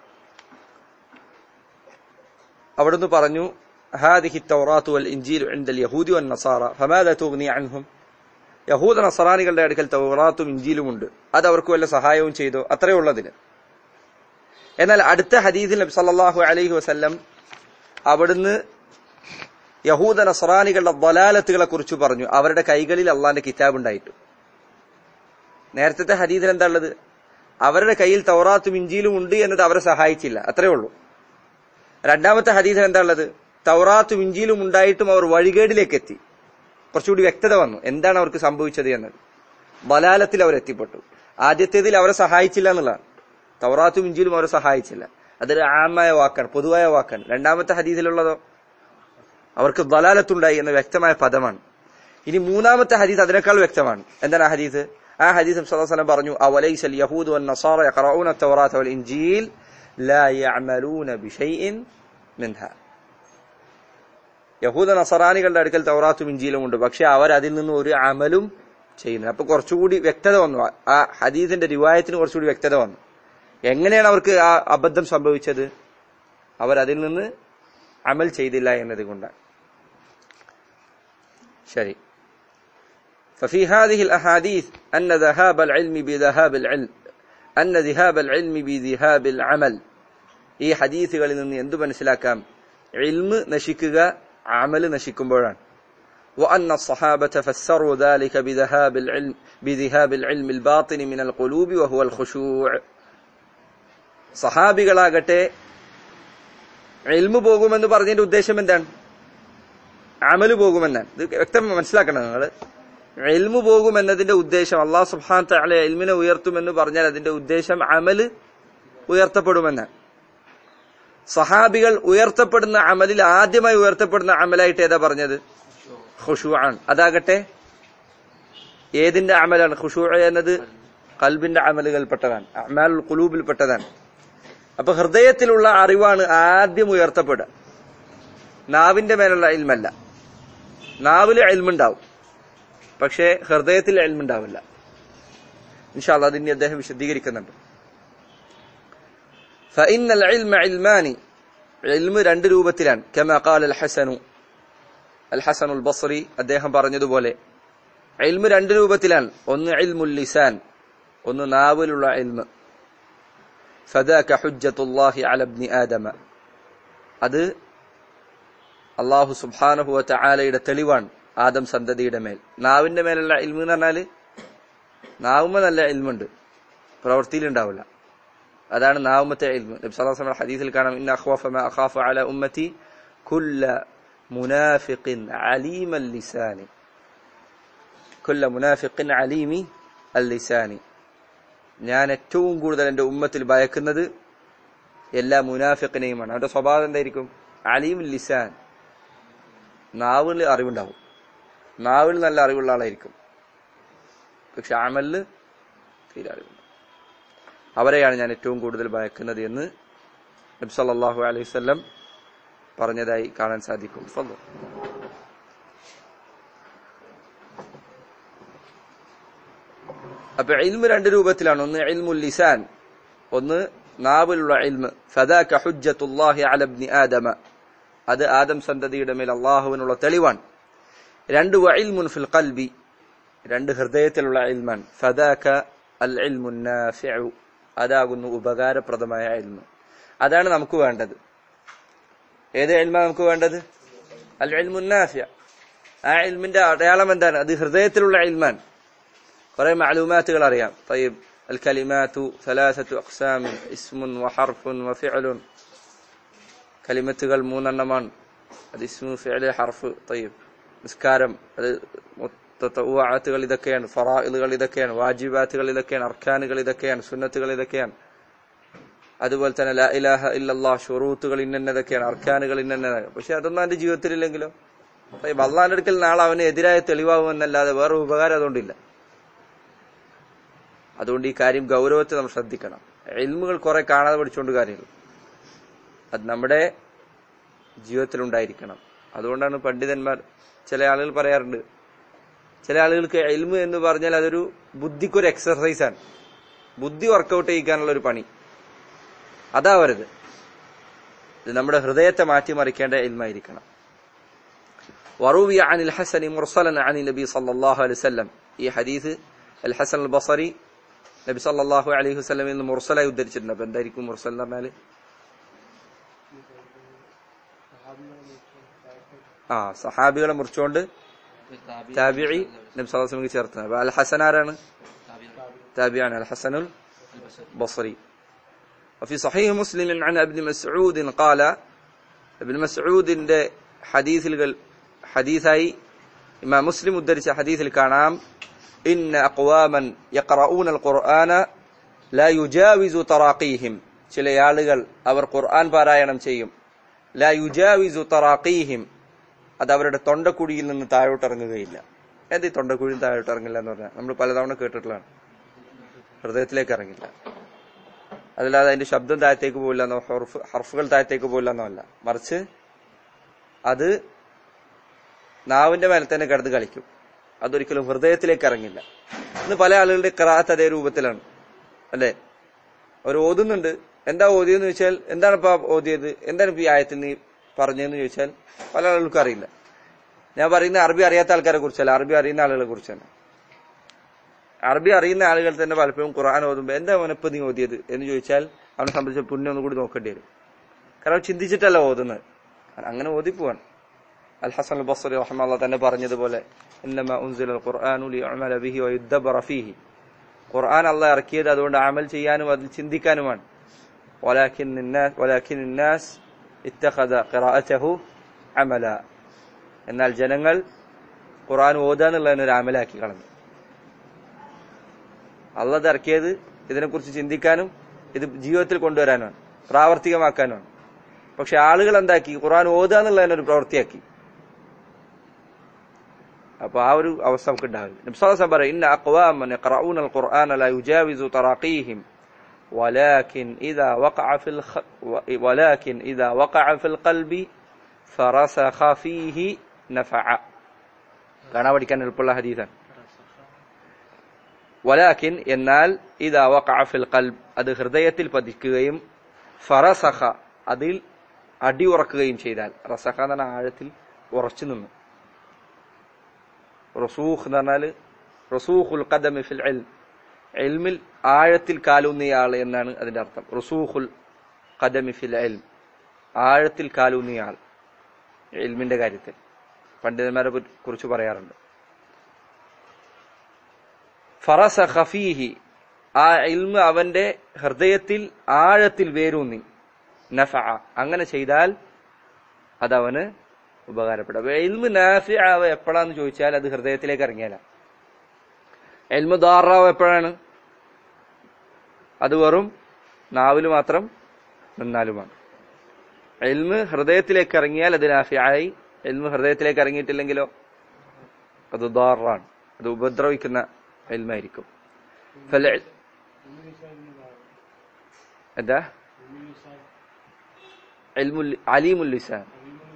അവിടുന്ന് പറഞ്ഞു ഹാദിഹി തൗറാത്തു വൽ ഇൻജീലു ഇൻദൽ യഹൂദി വൻ നസാറ ഫമാദ തുഗ്നി അൻഹും യഹൂദ നസറാനികളുടെ അടുക്കൽ തൗറാത്തും ഇഞ്ചിലും ഉണ്ട് അത് അവർക്ക് വല്ല സഹായവും ചെയ്തോ അത്രേ ഉള്ളതിന് എന്നാൽ അടുത്ത ഹദീസിൽ നബി സല്ലല്ലാഹു അലൈഹി വസല്ലം അവിടുന്ന് യഹൂദ നസറാനികളുടെ ദലാലത്തുകളെ കുറിച്ച് പറഞ്ഞു അവരുടെ കൈകളിൽ അള്ളാന്റെ കിതാബ് ഉണ്ടായിട്ടു നേരത്തെ ഹദീസിൽ എന്താ ഉള്ളത് അവരുടെ കയ്യിൽ തൗറാത്തും ഇഞ്ചിയിലും ഉണ്ട് എന്നത് അവരെ സഹായിച്ചില്ല അത്രേ ഉള്ളൂ രണ്ടാമത്തെ ഹദീസിൽ എന്താ ഉള്ളത് തൗറാത്തും ഇഞ്ചിയിലും ഉണ്ടായിട്ടും അവർ വഴികേടിലേക്ക് എത്തി കുറച്ചുകൂടി വ്യക്തത വന്നു എന്താണ് അവർക്ക് സംഭവിച്ചത് എന്നത് ബലാലത്തിൽ അവർ എത്തിപ്പെട്ടു ആദ്യത്തേതിൽ അവരെ സഹായിച്ചില്ല എന്നുള്ളതാണ് തൗറാത്തും ഇഞ്ചിയിലും അവരെ സഹായിച്ചില്ല അതൊരു ആമായ വാക്കാണ് പൊതുവായ വാക്കാണ് രണ്ടാമത്തെ ഹദീസിലുള്ളതോ അവർക്ക് ബലാലത്തുണ്ടായി എന്ന വ്യക്തമായ പദമാണ് ഇനി മൂന്നാമത്തെ ഹദീസ് അതിനേക്കാൾ വ്യക്തമാണ് എന്താണ് ആ ഹദീസ് ആ ഹദീസ് നബി സല്ലല്ലാഹു അലൈഹി വസല്ലം പറഞ്ഞു അവലൈസൽ യഹൂദു വൻ നസാറ യഖറഊന തൗറാത്ത വൽ ഇൻജീൽ ലാ യഅമലൂന ബിശൈഇൻ മിൻഹാ യഹൂദ നസറാനികളുടെ അടുക്കൽ തൗറാത്തും ഇഞ്ചിയിലും ഉണ്ട് പക്ഷെ അവർ അതിൽ നിന്ന് ഒരു അമലും ചെയ്യുന്നത് അപ്പൊ കുറച്ചുകൂടി വ്യക്തത വന്നു ആ ഹദീസിന്റെ റിവായത്തിന് കുറച്ചുകൂടി വ്യക്തത വന്നു എങ്ങനെയാണ് അവർക്ക് ആ അബദ്ധം സംഭവിച്ചത് അവർ അതിൽ നിന്ന് അമൽ ചെയ്തില്ല എന്നത് കൊണ്ടാണ് ശരി ففي هذه الأحاديث أن ذهاب العلم بذهاب العلم أن ذهاب العلم بذهاب العمل ഈ ഹദീസുകളിൽ നിന്ന് എന്തു മനസ്സിലാക്കാം ഇൽമ് നശിക്കുക അമല് നശിക്കുമ്പോഴാണ് وأن الصحابة فسروا ذلك بذهاب العلم بذهاب العلم الباطن من القلوب وهو الخشوع സഹാബികളാകട്ടെ ഇൽമു പോകുമെന്ന് പറഞ്ഞതിന്റെ ഉദ്ദേശം എന്താണ് അമല് പോകുമെന്നാണ് ഇത് വ്യക്തം മനസ്സിലാക്കണം നിങ്ങൾ എൽമു പോകുമെന്നതിന്റെ ഉദ്ദേശം അള്ളാഹു സുബ്ഹാൻ തആല എൽമിനെ ഉയർത്തുമെന്ന് പറഞ്ഞാൽ അതിന്റെ ഉദ്ദേശം അമല് ഉയർത്തപ്പെടുമെന്നാണ് സഹാബികൾ ഉയർത്തപ്പെടുന്ന അമലിൽ ആദ്യമായി ഉയർത്തപ്പെടുന്ന അമലായിട്ട് ഏതാ പറഞ്ഞത് ഖുഷൂ ആണ് അതാകട്ടെ ഏതിന്റെ അമലാണ് ഖുഷൂ എന്നത് കൽബിന്റെ അമലുകൾപ്പെട്ടതാണ് അമാൽ കുലൂബിൽപ്പെട്ടതാണ് അപ്പൊ ഹൃദയത്തിലുള്ള അറിവാണ് ആദ്യം ഉയർത്തപ്പെടുക നാവിന്റെ മേലുള്ള ഇൽമല്ല നാവില് എൽമുണ്ടാവും പക്ഷേ ഹൃദയത്തിൽ എൽമുണ്ടാവില്ല ഇൻഷാല്ല അതിനെ അദ്ദേഹം വിശദീകരിക്കുന്നുണ്ട് فإن العلم علمان علم രണ്ട് രൂപത്തിലാണ് كما قال الحسن الحسن البصري അദ്ദേഹം പറഞ്ഞതുപോലെ ഇൽമ് രണ്ട് രൂപത്തിലാണ് ഒന്ന് ഇൽമുൽ ലിസാൻ ഒന്ന് നാവിലുള്ള ഇൽമ് فذاك حجة الله على ابن آدم അത് അള്ളാഹു സുബ്ഹാനഹു വതആലയുടെ തെളിവാണ് ആദം സന്തതിയുടെ മേൽ നാവിന്റെ മേലുള്ള ഇൽമ് എന്ന് പറഞ്ഞാല് നാവുമ്മ നല്ല ഇൽമുണ്ട് പ്രവൃത്തിയിൽ ഉണ്ടാവില്ല അതാണ് നാവുമത്തെ ഇൽമ് നബി സല്ലല്ലാഹു അലൈഹി വസല്ലം ഹദീസിൽ കാണാം ഇന്ന അഖ്വഫ മാ അഖാഫു അല ഉമ്മത്തി കുല്ല മുനാഫിഖിൻ അലീമൽ ലിസാനി കുല്ല മുനാഫിഖിൻ അലീമി അൽ ലിസാനി ഞാൻ ഏറ്റവും കൂടുതൽ എന്റെ ഉമ്മത്തിൽ ഭയക്കുന്നത് എല്ലാ മുനാഫിഖിനെയുമാണ് അവന്റെ സ്വഭാവം എന്തായിരിക്കും അലീമുൽ ലിസാൻ നാവിൽ അറിവുണ്ടാവും നാവിൽ നല്ല അറിവുള്ള ആളായിരിക്കും പക്ഷെ അമലില് തീരെ അറിവുണ്ടാവും അവരെയാണ് ഞാൻ ഏറ്റവും കൂടുതൽ ഭയക്കുന്നത് എന്ന് നബി സല്ലല്ലാഹു അലൈഹി വസല്ലം പറഞ്ഞതായി കാണാൻ സാധിക്കും ഫضل. അപ്പൊ ഇൽമ് രണ്ട് രൂപത്തിലാണ് ഒന്ന് ഇൽമുൽ ലിസാൻ ഒന്ന് നാവിലുള്ള ഇൽമ് ഫദാക ഹുജ്ജത്തുല്ലാഹി അല ഇബ്നി ആദമ അത് ആദം സന്തതിയുടെ മേൽ അള്ളാഹുവിനുള്ള തെളിവാണ് രണ്ട് വഇൽമുൻ ഫിൽ ഖൽബി രണ്ട് ഹൃദയത്തിലുള്ള ഇൽമാൻ ഫദാക അൽ ഇൽമു നാഫിഉ അതാകുന്നു ഉപകാരപ്രദമായ ഇൽമ് അതാണ് നമുക്ക് വേണ്ടത് ഏത് ഇൽമ നമുക്ക് വേണ്ടത് അൽ ഇൽമു നാഫിഅ ആ ഇൽമിന്റെ അടയാളം എന്താണ് അത് ഹൃദയത്തിലുള്ള ഇൽമാൻ കുറെ മാലൂമാത്തുകൾ അറിയാം طيب الكلمات ثلاثة أقسام اسم وحرف وفعل കലിമത്തുകൾ മൂന്നെണ്ണമാണ് അത് ഇസ്മു ഫിഅല് ഹർഫ് തയ്യബ് നിസ്കാരം അത് തത്തവാത്തുകൾ ഇതൊക്കെയാണ് ഫറായിലുകൾ ഇതൊക്കെയാണ് വാജിബാത്തുകൾ ഇതൊക്കെയാണ് അർഖാനുകൾ ഇതൊക്കെയാണ് സുന്നത്തുകൾ ഇതൊക്കെയാണ് അതുപോലെ തന്നെ ലാ ഇലാഹ ഇല്ലല്ലാ ഷുറൂത്തുകൾ ഇന്നതൊക്കെയാണ് അർഖാനുകൾ ഇന്നതാണ് പക്ഷെ അതൊന്നും അവന്റെ ജീവിതത്തിലില്ലെങ്കിലോ തയ്യബ് അള്ളാന്റെ അടുക്കൽ നാളെ അവന് എതിരായ തെളിവാകുമെന്നല്ലാതെ വേറെ ഉപകാരം അതുകൊണ്ടില്ല അതുകൊണ്ട് ഈ കാര്യം ഗൗരവത്തെ നമ്മൾ ശ്രദ്ധിക്കണം എൽമുകൾ കുറെ കാണാതെ പഠിച്ചുകൊണ്ട് കാര്യമില്ല അത് നമ്മുടെ ജീവിതത്തിൽ ഉണ്ടായിരിക്കണം അതുകൊണ്ടാണ് പണ്ഡിതന്മാർ ചില ആളുകൾ പറയാറുണ്ട് ചില ആളുകൾക്ക് എൽമ് എന്ന് പറഞ്ഞാൽ അതൊരു ബുദ്ധിക്കൊരു എക്സർസൈസാണ് ബുദ്ധി വർക്കൗട്ട് ചെയ്യിക്കാനുള്ള ഒരു പണി അതാവരുത് ഇത് നമ്മുടെ ഹൃദയത്തെ മാറ്റിമറിക്കേണ്ട എൽമായിരിക്കണം وروي عن الحسن مرسلا عن النبي صلى الله عليه وسلم ഈ ഹദീസ് അൽ ഹസൻ അൽ ബസറി നബി സല്ലല്ലാഹു അലൈഹി വസല്ലം എന്ന് മുർസലായി ഉദ്ധരിച്ചിട്ടുണ്ട് അപ്പൊ എന്തായിരിക്കും മുർസൽ എന്ന് പറഞ്ഞാല് ആ സഹാബികളെ മുറിച്ചുകൊണ്ട് താബിഇ നബി സല്ലല്ലാഹു അലൈഹി വസല്ലം ചേർത്തത് അപ്പൊ അൽ ഹസൻ ആരാണ് താബിയാണ് അൽ ഹസനുൽ ബസറി وفي صحيح مسلم عن ابن مسعود قال ابن مسعود حديث حديثي إمام مسلم ഉദ്ധരിച്ച ഹദീസിൽ കാണാം إن أقواما يقرؤون القرآن لا يجاوز تراقيهم ചില ആളുകൾ അവർ ഖുർആൻ പാരായണം ചെയ്യും ലാ യുജാവിസു തറാഖീഹിം അത് അവരുടെ തൊണ്ടക്കുഴിയിൽ നിന്ന് താഴോട്ട് ഇറങ്ങുകയില്ല എന്ത് ഈ തൊണ്ടക്കുഴിയിൽ താഴോട്ട് ഇറങ്ങില്ല എന്ന് പറഞ്ഞാൽ നമ്മൾ പലതവണ കേട്ടിട്ടുള്ളതാണ് ഹൃദയത്തിലേക്ക് ഇറങ്ങില്ല അതല്ലാതെ അതിന്റെ ശബ്ദം താഴത്തേക്ക് പോയില്ല എന്നോ ഹർഫ് ഹർഫുകൾ താഴത്തേക്ക് പോയില്ല എന്നോ അല്ല മറിച്ച് അത് നാവിന്റെ മേലെ തന്നെ കിടന്ന് കളിക്കും അതൊരിക്കലും ഹൃദയത്തിലേക്ക് ഇറങ്ങില്ല ഇന്ന് പല ആളുകളുടെ ക്രാത്ത് അതേ രൂപത്തിലാണ് അല്ലെ അവർ ഓതുന്നുണ്ട് എന്താ ഓതിയെന്ന് ചോദിച്ചാൽ എന്താണ് ഇപ്പൊ ഓതിയത് എന്താണ് ഇപ്പൊ ഈ ആയത്തിൽ നീ പറഞ്ഞതെന്ന് ചോദിച്ചാൽ പല ആളുകൾക്കും അറിയില്ല ഞാൻ പറയുന്ന അറബി അറിയാത്ത ആൾക്കാരെ കുറിച്ചല്ല അറബി അറിയുന്ന ആളുകളെ കുറിച്ചാണ് അറബി അറിയുന്ന ആളുകൾ തന്നെ പലപ്പോഴും ഖുർആൻ ഓതുമ്പോൾ എന്താ അവനിപ്പോ നീ ഓതിയത് എന്ന് ചോദിച്ചാൽ അവനെ സംബന്ധിച്ച് പുണ്യം ഒന്നും കൂടി നോക്കേണ്ടി വരും കാരണം അവൻ ചിന്തിച്ചിട്ടല്ല ഓതുന്നത് അങ്ങനെ ഓതിപ്പോവാൻ അൽ ഹസൻ അൽ ബസ്രി റഹ്മല്ല തന്നെ പറഞ്ഞതുപോലെ ഇന്നമ ഉൻസിൽ ഖുർആനു ലിയുഅമല ബിഹി വയുദ്ദബറ ഫീഹി ഖുർആൻ അള്ളാഹ് ഇറക്കിയത് അതുകൊണ്ട് അമൽ ചെയ്യാനും അതിൽ ചിന്തിക്കാനുമാണ് ولكن الناس ولكن الناس اتخذ قراءته عملا എന്നാൽ ജനങ്ങൾ ഖുർആൻ ഓതുക എന്നുള്ളതിനെ ഒരു അമലാക്കി കളഞ്ഞു അള്ളാഹ് ഇറക്കിയത് ഇതിനെക്കുറിച്ച് ചിന്തിക്കാനും ഇത് ജീവിതത്തിൽ കൊണ്ടുവരാനുമാണ് പ്രാവർത്തികമാക്കാനുമാണ് പക്ഷെ ആളുകൾ എന്താക്കി ഖുർആൻ ഓതുക എന്നുള്ളതിനെ ഒരു പ്രവൃത്തിയാക്കി അപ്പൊ ആ ഒരു അവസ്ഥ നമുക്ക് ഉണ്ടാവില്ല നബ്സാസം പറയും ഇന്ന അഖ്വാമൻ യഖറഊന القرآن لا يجاوز تراقيهم ولكن إذا وقع في الخ... ولكن إذا وقع في القلب فرسخ فيه نفع കാണാൻ പഠിക്കാൻ എളുപ്പമുള്ള ഹദീസാണ് വലാക്കിൻ എന്നാൽ ഇതാ വഖഅ ഫിൽ ഖൽബ് അത് ഹൃദയത്തിൽ പതിക്കുകയും ഫറസഖ അതിൽ അടിയുറക്കുകയും ചെയ്താൽ റസഖ എന്ന് പറഞ്ഞാൽ ആഴത്തിൽ ഉറച്ചു നിന്നു റസൂഖ് എന്ന് പറഞ്ഞാൽ റസൂഖുൽ ഖദമി ഫിൽ ഇൽം ഇൽമിൽ ആഴത്തിൽ കാലൂന്നിയ ആൾ എന്നാണ് അതിന്റെ അർത്ഥം റസൂഖുൽ ഖദമി ഫിൽ ഇൽം ആഴത്തിൽ കാലൂന്നിയ ആൾ ഇൽമിന്റെ കാര്യത്തിൽ പണ്ഡിതന്മാരെ കുറിച്ച് പറയാറുണ്ട് ഫറസ ഖഫീഹി ആ ഇൽമ് അവന്റെ ഹൃദയത്തിൽ ആഴത്തിൽ വേരൂന്നി നഫ അങ്ങനെ ചെയ്താൽ അതവന് ഉപകാരപ്പെടും അപ്പൊ എൽമ് നാഫി ആവ എപ്പോഴാന്ന് ചോദിച്ചാൽ അത് ഹൃദയത്തിലേക്ക് ഇറങ്ങിയാല എൽമ് ദാറാവ് എപ്പോഴാണ് അത് വെറും നാവില് മാത്രം നിന്നാലുമാണ് എൽമ് ഹൃദയത്തിലേക്ക് ഇറങ്ങിയാൽ അത് നാഫിയായി എൽമ് ഹൃദയത്തിലേക്ക് ഇറങ്ങിയിട്ടില്ലെങ്കിലോ അത് ദാറാണ് അത് ഉപദ്രവിക്കുന്ന എൽമായിരിക്കും എന്താ അലീമുൽ ലിസാൻ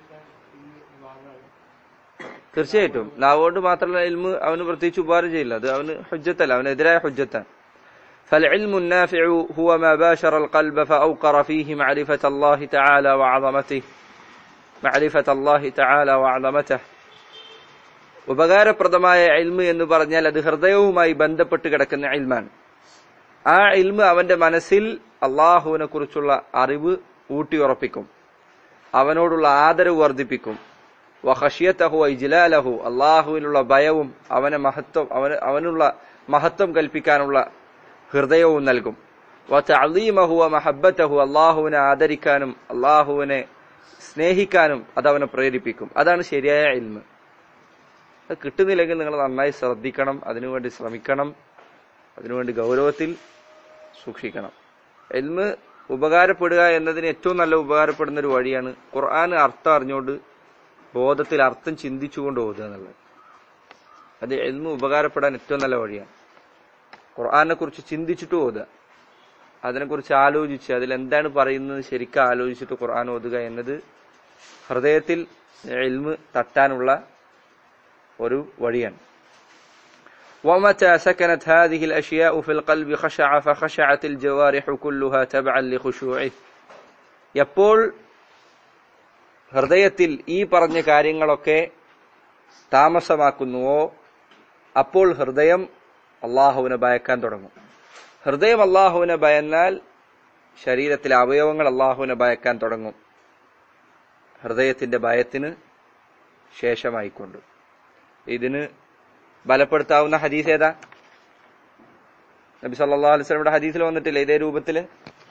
തീർച്ചയായിട്ടും നാവുകൊണ്ട് മാത്രമല്ല ഇൽമ് അവന് പ്രത്യേകിച്ച് ഉപകാരം ചെയ്യില്ല അത് അവന് ഹുജ്ജത്തല്ല അവനെതിരായ ഹുജ്ജത്താണ് فالعلم النافع هو ما باشر القلب فأوقر فيه معرفة الله تعالى وعظمته معرفة الله تعالى وعظمته ഉപകാരപ്രദമായ ഇൽമ് എന്ന് പറഞ്ഞാൽ അത് ഹൃദയവുമായി ബന്ധപ്പെട്ട് കിടക്കുന്ന ഇൽമാണ് ആ ഇൽമ് അവന്റെ മനസ്സിൽ അള്ളാഹുവിനെ കുറിച്ചുള്ള അറിവ് ഊട്ടിയുറപ്പിക്കും അവനോടുള്ള ആദരവ് വർദ്ധിപ്പിക്കും വഹഷിയത്തഹു ഇജ്ലാലഹു അള്ളാഹുവിനുള്ള ഭയവും അവനെ മഹത്വം അവന് അവനുള്ള മഹത്വം കൽപ്പിക്കാനുള്ള ഹൃദയവും നൽകും വഅലീമഹു മഹബത്തഹു അള്ളാഹുവിനെ ആദരിക്കാനും അള്ളാഹുവിനെ സ്നേഹിക്കാനും അതവനെ പ്രേരിപ്പിക്കും അതാണ് ശരിയായ ഇൽമ് അത് കിട്ടുന്നില്ലെങ്കിൽ നിങ്ങൾ നന്നായി ശ്രദ്ധിക്കണം അതിനുവേണ്ടി ശ്രമിക്കണം അതിനുവേണ്ടി ഗൗരവത്തിൽ സൂക്ഷിക്കണം എൽമ് ഉപകാരപ്പെടുക എന്നതിന് ഏറ്റവും നല്ല ഉപകാരപ്പെടുന്ന ഒരു വഴിയാണ് ഖുർആൻ അർത്ഥം അറിഞ്ഞുകൊണ്ട് ബോധത്തിൽ അർത്ഥം ചിന്തിച്ചുകൊണ്ട് ഓതുക എന്നുള്ളത് അത് എൽമ് ഉപകാരപ്പെടാൻ ഏറ്റവും നല്ല വഴിയാണ് ഖുർആനെ കുറിച്ച് ചിന്തിച്ചിട്ട് ഓതുക അതിനെക്കുറിച്ച് ആലോചിച്ച് അതിൽ എന്താണ് പറയുന്നത് ശരിക്കും ആലോചിച്ചിട്ട് ഖുർആൻ ഓതുക എന്നത് ഹൃദയത്തിൽ ഇൽമ് തട്ടാനുള്ള ഒരു വഴിയാണ് ومتى سكنت هذه الأشياء في القلب خشع فخشعت الجوارح كلها تبعا لخشوعه എപ്പോൾ ഹൃദയത്തിൽ ഈ പറഞ്ഞ കാര്യങ്ങളൊക്കെ താമസമാക്കുന്നുവോ അപ്പോൾ ഹൃദയം അള്ളാഹുവിനെ ഭയക്കാൻ തുടങ്ങും ഹൃദയം അള്ളാഹുവിനെ ഭയന്നാൽ ശരീരത്തിലെ അവയവങ്ങൾ അള്ളാഹുവിനെ ഭയക്കാൻ തുടങ്ങും ഹൃദയത്തിന്റെ ഭയത്തിന് ശേഷമായിക്കൊണ്ട് ഇതിന് ബലപ്പെടുത്താവുന്ന ഹദീസ് ഏതാ നബി സല്ലല്ലാഹു അലൈഹി വസല്ലമയുടെ ഹദീസിൽ വന്നിട്ടില്ല ഇതേ രൂപത്തില്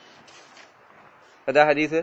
ഏതാ ഹദീസ്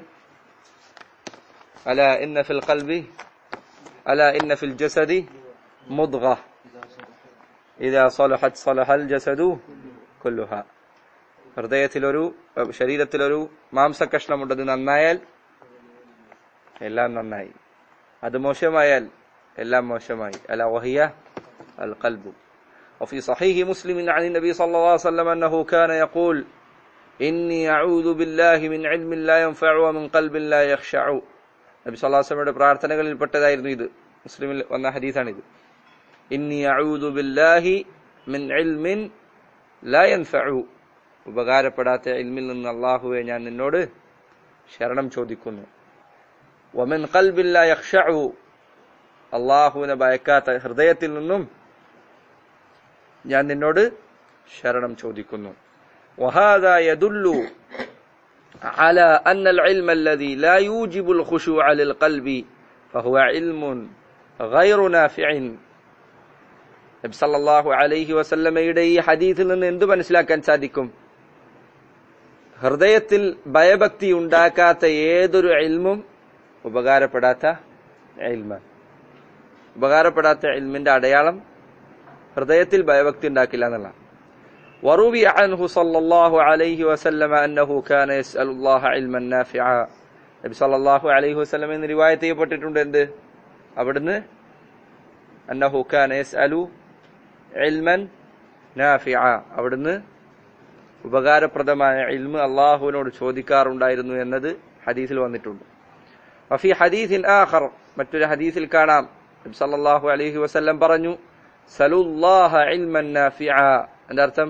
അല ഇന്ന ഫിൽ ഖൽബി അല ഇന്ന ഫിൽ ജസദി മുദ്ഗ ഇദാ സലഹത് സലഹൽ ജസദു കുല്ലുഹ ഹൃദയത്തിലൊരു ശരീരത്തിലൊരു മാംസകഷ്ണമുണ്ടത് നന്നായാൽ എല്ലാം നന്നായി അത് മോശമായാൽ എല്ലാം മോശമായി അല വഹിയ القلب وفي صحيح مسلم عن النبي صلى الله عليه وسلم أنه كان يقول إني أعوذ بالله من علم لا ينفع ومن قلب لا يخشع നബി സല്ലല്ലാഹു അലൈഹി വസല്ലമയുടെ പ്രാർത്ഥനകളിൽ പെട്ടതായിരുന്നു ഇത് മുസ്ലിമിൽ വന്ന ഹദീസാണിത് ഇന്നി അഊദു ബില്ലാഹി മിൻ ഇൽമിൻ ലാ യൻഫഉ ഉപകാരപ്പെടാത്ത ഇൽമിൽ നിന്ന് അള്ളാഹുവെ ഞാൻ നിന്നോട് ശരണം ചോദിക്കുന്നു വമിൻ ഖൽബിൻ ലാ യഖ്ശഉ അള്ളാഹുവിനെ ഭയക്കാത്ത ഹൃദയത്തിൽ നിന്നും ഞാൻ നിന്നോട് ശരണം ചോദിക്കുന്നു وهذا يدل على أن العلم الذي لا يوجب الخشوع للقلب فهو علم غير نافع നബി സല്ലല്ലാഹു അലൈഹി വസല്ലമയുടെ ഈ ഹദീസിൽ നിന്ന് എന്ത് മനസ്സിലാക്കാൻ സാധിക്കും ഹൃദയത്തിൽ ഭയഭക്തി ഉണ്ടാക്കാത്ത ഏതൊരു ഇൽമും ഉപകാരപ്പെടാത്ത ഇൽമാണ് ഉപകാരപ്പെടാത്ത ഇൽമിന്റെ അടയാളം ഹൃദയത്തിൽ ഭയഭക്തി ഉണ്ടാക്കില്ല എന്നുള്ള وروي عنه صلى الله عليه وسلم أنه كان يسأل الله علما نافعا നബി സല്ലല്ലാഹു അലൈഹി വസല്ലം എന്ന് റിവായത്ത് ചെയ്യപ്പെട്ടിട്ടുണ്ട് എന്ത് അവിടുന്ന് അന്നഹു കാന യസ്അലു ഇൽമൻ നാഫിഅ അവിടുന്ന് ഉപകാരപ്രദമായ ഇൽമ് അള്ളാഹുവിനോട് ചോദിക്കാറുണ്ടായിരുന്നു എന്നത് ഹദീസിൽ വന്നിട്ടുണ്ട് വഫി ഹദീസിൻ ആഖർ മറ്റൊരു ഹദീസിൽ കാണാം നബി സല്ലല്ലാഹു അലൈഹി വസല്ലം പറഞ്ഞു സലുല്ലാഹ ഇൽമൻ നാഫിഅ എന്റെ അർത്ഥം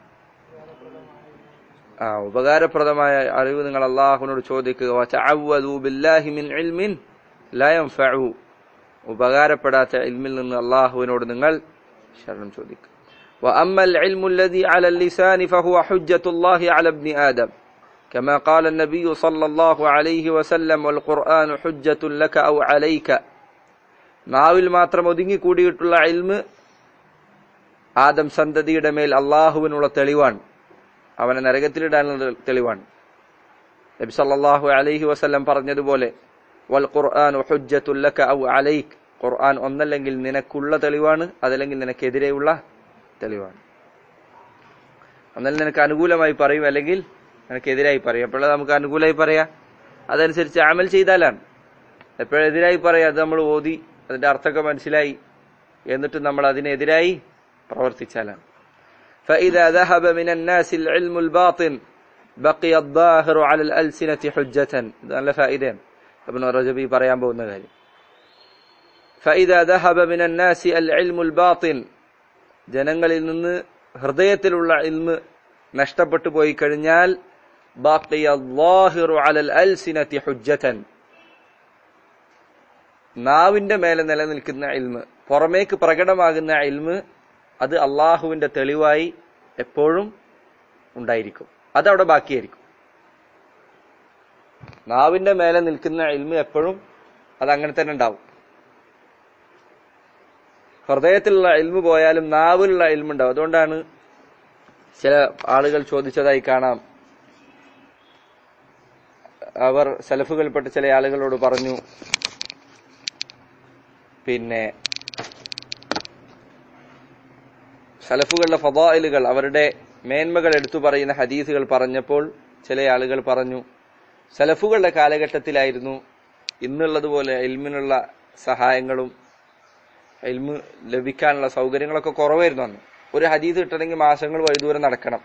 ആ ഉപകാരപ്രദമായ അറിവ് നിങ്ങൾ അള്ളാഹുവിനോട് ചോദിക്കുക വതഅവ്വദു ബില്ലാഹി മിൻ ഇൽമിൻ ലാ യൻഫഉ ഉപകാരപ്പെടാത്ത ഇൽമിൽ നിന്ന് അള്ളാഹുവിനോട് നിങ്ങൾ ശരണം ചോദിക്കുക وأما العلم الذي على اللسان فهو حجة الله على ابن آدم كما قال النبي صلى الله عليه وسلم والقرآن حجة لك أو عليك നാവിൽ മാത്രം ഒതുങ്ങിക്കൂടിയിട്ടുള്ള ഇൽമ് ആദം സന്തതിയുടെ മേൽ അള്ളാഹുവിനുള്ള തെളിവാണ് അവനെ നരകത്തിലിടാനുള്ള തെളിവാണ് നബി സല്ലല്ലാഹു അലൈഹി വസല്ലം പറഞ്ഞതുപോലെ വൽ ഖുർആൻ ഹുജ്ജത്തുല്ലക ഔ അലൈക് ഖുർആൻ ഒന്നല്ലെങ്കിൽ നിനക്കുള്ള തെളിവാണ് അതല്ലെങ്കിൽ നിനക്കെതിരെയുള്ള തെളിവാണ് ഒന്നല്ല നിനക്ക് അനുകൂലമായി പറയും അല്ലെങ്കിൽ നിനക്കെതിരായി പറയും എപ്പോഴാണ് നമുക്ക് അനുകൂലമായി പറയാ അതനുസരിച്ച് അമൽ ചെയ്താലാണ് എപ്പോഴെതിരായി പറയാം അത് നമ്മൾ ഓതി അതിന്റെ അർത്ഥമൊക്കെ മനസ്സിലായി എന്നിട്ട് നമ്മൾ അതിനെതിരായി പ്രവർത്തിച്ചാലാണ് فإذا ذهب من الناس العلم الباطن بقي الظاهر على الألسنة حجة ഇത് നല്ല ഫായിദയാണ് ابن رجبي പറയാൻ പോകുന്ന കാര്യം فإذا ذهب من الناس العلم الباطن ജനങ്ങളിൽ നിന്ന് ഹൃദയത്തിലുള്ള ഇൽമ് നഷ്ടപ്പെട്ടു പോയി കഴിഞ്ഞാൽ بقي الظاهر على الألسنة حجة നാവിന്റെ മേലെ നിലനിൽക്കുന്ന ഇൽമ് പുറമേക്ക് പ്രകടമാകുന്ന ഇൽമ് അത് അള്ളാഹുവിന്റെ തെളിവായി എപ്പോഴും ഉണ്ടായിരിക്കും അതവിടെ ബാക്കിയായിരിക്കും നാവിന്റെ മേലെ നിൽക്കുന്ന ഇൽമ് എപ്പോഴും അത് അങ്ങനെ തന്നെ ഉണ്ടാവും ഹൃദയത്തിലുള്ള ഇൽമ് പോയാലും നാവിലുള്ള ഇൽമുണ്ടാവും അതുകൊണ്ടാണ് ചില ആളുകൾ ചോദിച്ചതായി കാണാം അവർ സലഫുകൾപ്പെട്ട ചില ആളുകളോട് പറഞ്ഞു പിന്നെ സലഫുകളുടെ ഫതായിലുകൾ അവരുടെ മേന്മകൾ എടുത്തു പറയുന്ന ഹദീസുകൾ പറഞ്ഞപ്പോൾ ചില ആളുകൾ പറഞ്ഞു സലഫുകളുടെ കാലഘട്ടത്തിലായിരുന്നു ഇന്നുള്ളതുപോലെ ഇൽമിനുള്ള സഹായങ്ങളും ഇൽമ് ലഭിക്കാനുള്ള സൗകര്യങ്ങളൊക്കെ കുറവായിരുന്നു അന്ന് ഒരു ഹദീസ് കിട്ടണമെങ്കിൽ മാസങ്ങൾ വഴിദൂരം നടക്കണം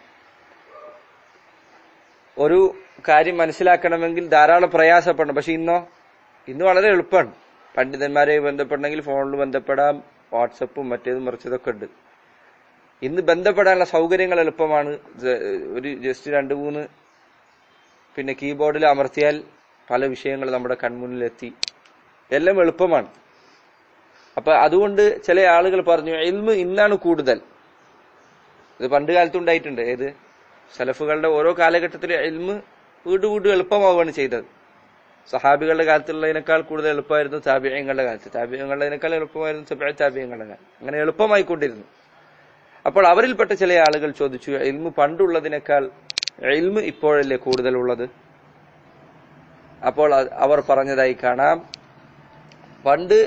ഒരു കാര്യം മനസ്സിലാക്കണമെങ്കിൽ ധാരാളം പ്രയാസപ്പെടണം പക്ഷെ ഇന്നോ ഇന്ന് വളരെ എളുപ്പമാണ് പണ്ഡിതന്മാരെ ബന്ധപ്പെടണമെങ്കിൽ ഫോണിൽ ബന്ധപ്പെടാം വാട്സപ്പും മറ്റേതും മറിച്ചതൊക്കെ ഉണ്ട് ഇന്ന് ബന്ധപ്പെടാനുള്ള സൗകര്യങ്ങൾ എളുപ്പമാണ് ജ- ഒരു ജസ്റ്റ് രണ്ട് മൂന്ന് പിന്നെ കീബോർഡിൽ അമർത്തിയാൽ പല വിഷയങ്ങൾ നമ്മുടെ കൺമുന്നിലെത്തി എല്ലാം എളുപ്പമാണ് അപ്പൊ അതുകൊണ്ട് ചില ആളുകൾ പറഞ്ഞു ഇൽമ് ഇന്നാണ് കൂടുതൽ ഇത് പണ്ട് കാലത്ത് ഉണ്ടായിട്ടുണ്ട് ഏത് സലഫുകളുടെ ഓരോ കാലഘട്ടത്തിലും ഇൽമ് വീട് വീട് എളുപ്പമാവുകയാണ് ചെയ്തത് സഹാബികളുടെ കാലത്തുള്ളതിനേക്കാൾ കൂടുതൽ എളുപ്പമായിരുന്നു താബിയങ്ങളുടെ കാലത്ത് താബിയങ്ങളുടേതിനേക്കാൾ എളുപ്പമായിരുന്നു സബ താബിയങ്ങളുടെ കാലം അങ്ങനെ എളുപ്പമായിക്കൊണ്ടിരുന്നു അപ്പോൾ അവരിൽപ്പെട്ട ചില ആളുകൾ ചോദിച്ചു ഇൽമു പണ്ടുള്ളതിനേക്കാൾ ഇൽമു ഇപ്പോഴല്ലേ കൂടുതലുള്ളത് അപ്പോൾ അ- അവർ പറഞ്ഞതായി കാണാം പണ്ട്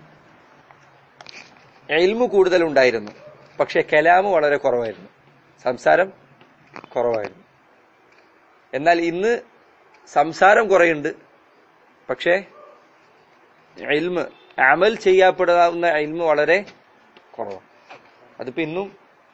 ഇൽമു കൂടുതലുണ്ടായിരുന്നു പക്ഷെ കലാമ് വളരെ കുറവായിരുന്നു സംസാരം കുറവായിരുന്നു എന്നാൽ ഇന്ന് സംസാരം കുറയുണ്ട് പക്ഷേ ഇൽമ് അമൽ ചെയ്യപ്പെടാവുന്ന ഇൽമ് വളരെ കുറവാണ് അതിപ്പോ ഇന്നും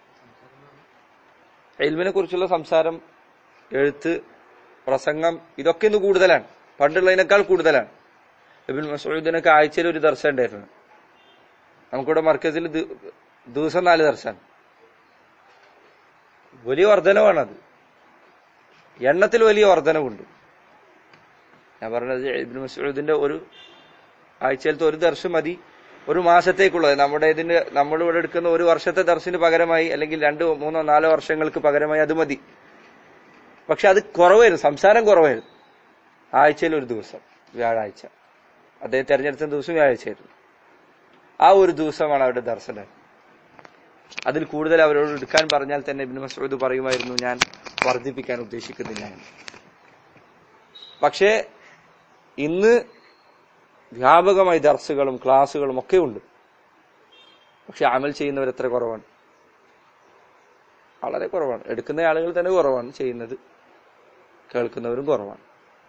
ഇൽമിനെ കുറിച്ചുള്ള സംസാരം എഴുത്ത് പ്രസംഗം ഇതൊക്കെ ഇന്ന് കൂടുതലാണ് പണ്ടുള്ളതിനേക്കാൾ കൂടുതലാണ് ഇബിൻ മസൂദിനൊക്കെ ആഴ്ചയിൽ ഒരു ദർശനം ഉണ്ടായിരുന്നു നമുക്കിവിടെ മർക്കസിൽ ദി- ദിവസം നാല് ദർശനം വലിയ വർധനവാണത് എണ്ണത്തിൽ വലിയ വർധനവുണ്ട് ഞാൻ പറഞ്ഞത് ഇബിൻ മസൂദിന്റെ ഒരു ആഴ്ചയിലത്തെ ഒരു ദർശനം മതി ഒരു മാസത്തേക്കുള്ളത് നമ്മുടെ ഇതിന് നമ്മളിവിടെ എടുക്കുന്ന ഒരു വർഷത്തെ ദർശന് പകരമായി അല്ലെങ്കിൽ രണ്ടോ മൂന്നോ നാലോ വർഷങ്ങൾക്ക് പകരമായി അത് മതി പക്ഷെ അത് കുറവായിരുന്നു സംസാരം കുറവായിരുന്നു ആഴ്ചയിൽ ഒരു ദിവസം വ്യാഴാഴ്ച അദ്ദേഹം തെരഞ്ഞെടുത്ത ദിവസം വ്യാഴാഴ്ചയായിരുന്നു ആ ഒരു ദിവസമാണ് അവരുടെ ദർശനം അതിൽ കൂടുതൽ അവരോട് എടുക്കാൻ പറഞ്ഞാൽ തന്നെ ഇബ്നു മസൂദ് പറയുമായിരുന്നു ഞാൻ വർദ്ധിപ്പിക്കാൻ ഉദ്ദേശിക്കുന്നില്ല എന്ന് പക്ഷേ ഇന്ന് വ്യാപകമായി ദർസുകളും ക്ലാസ്സുകളും ഒക്കെ ഉണ്ട് പക്ഷെ അമൽ ചെയ്യുന്നവർ എത്ര കുറവാണ് വളരെ കുറവാണ് എടുക്കുന്ന ആളുകൾ തന്നെ കുറവാണ് ചെയ്യുന്നത് കേൾക്കുന്നവരും കുറവാണ്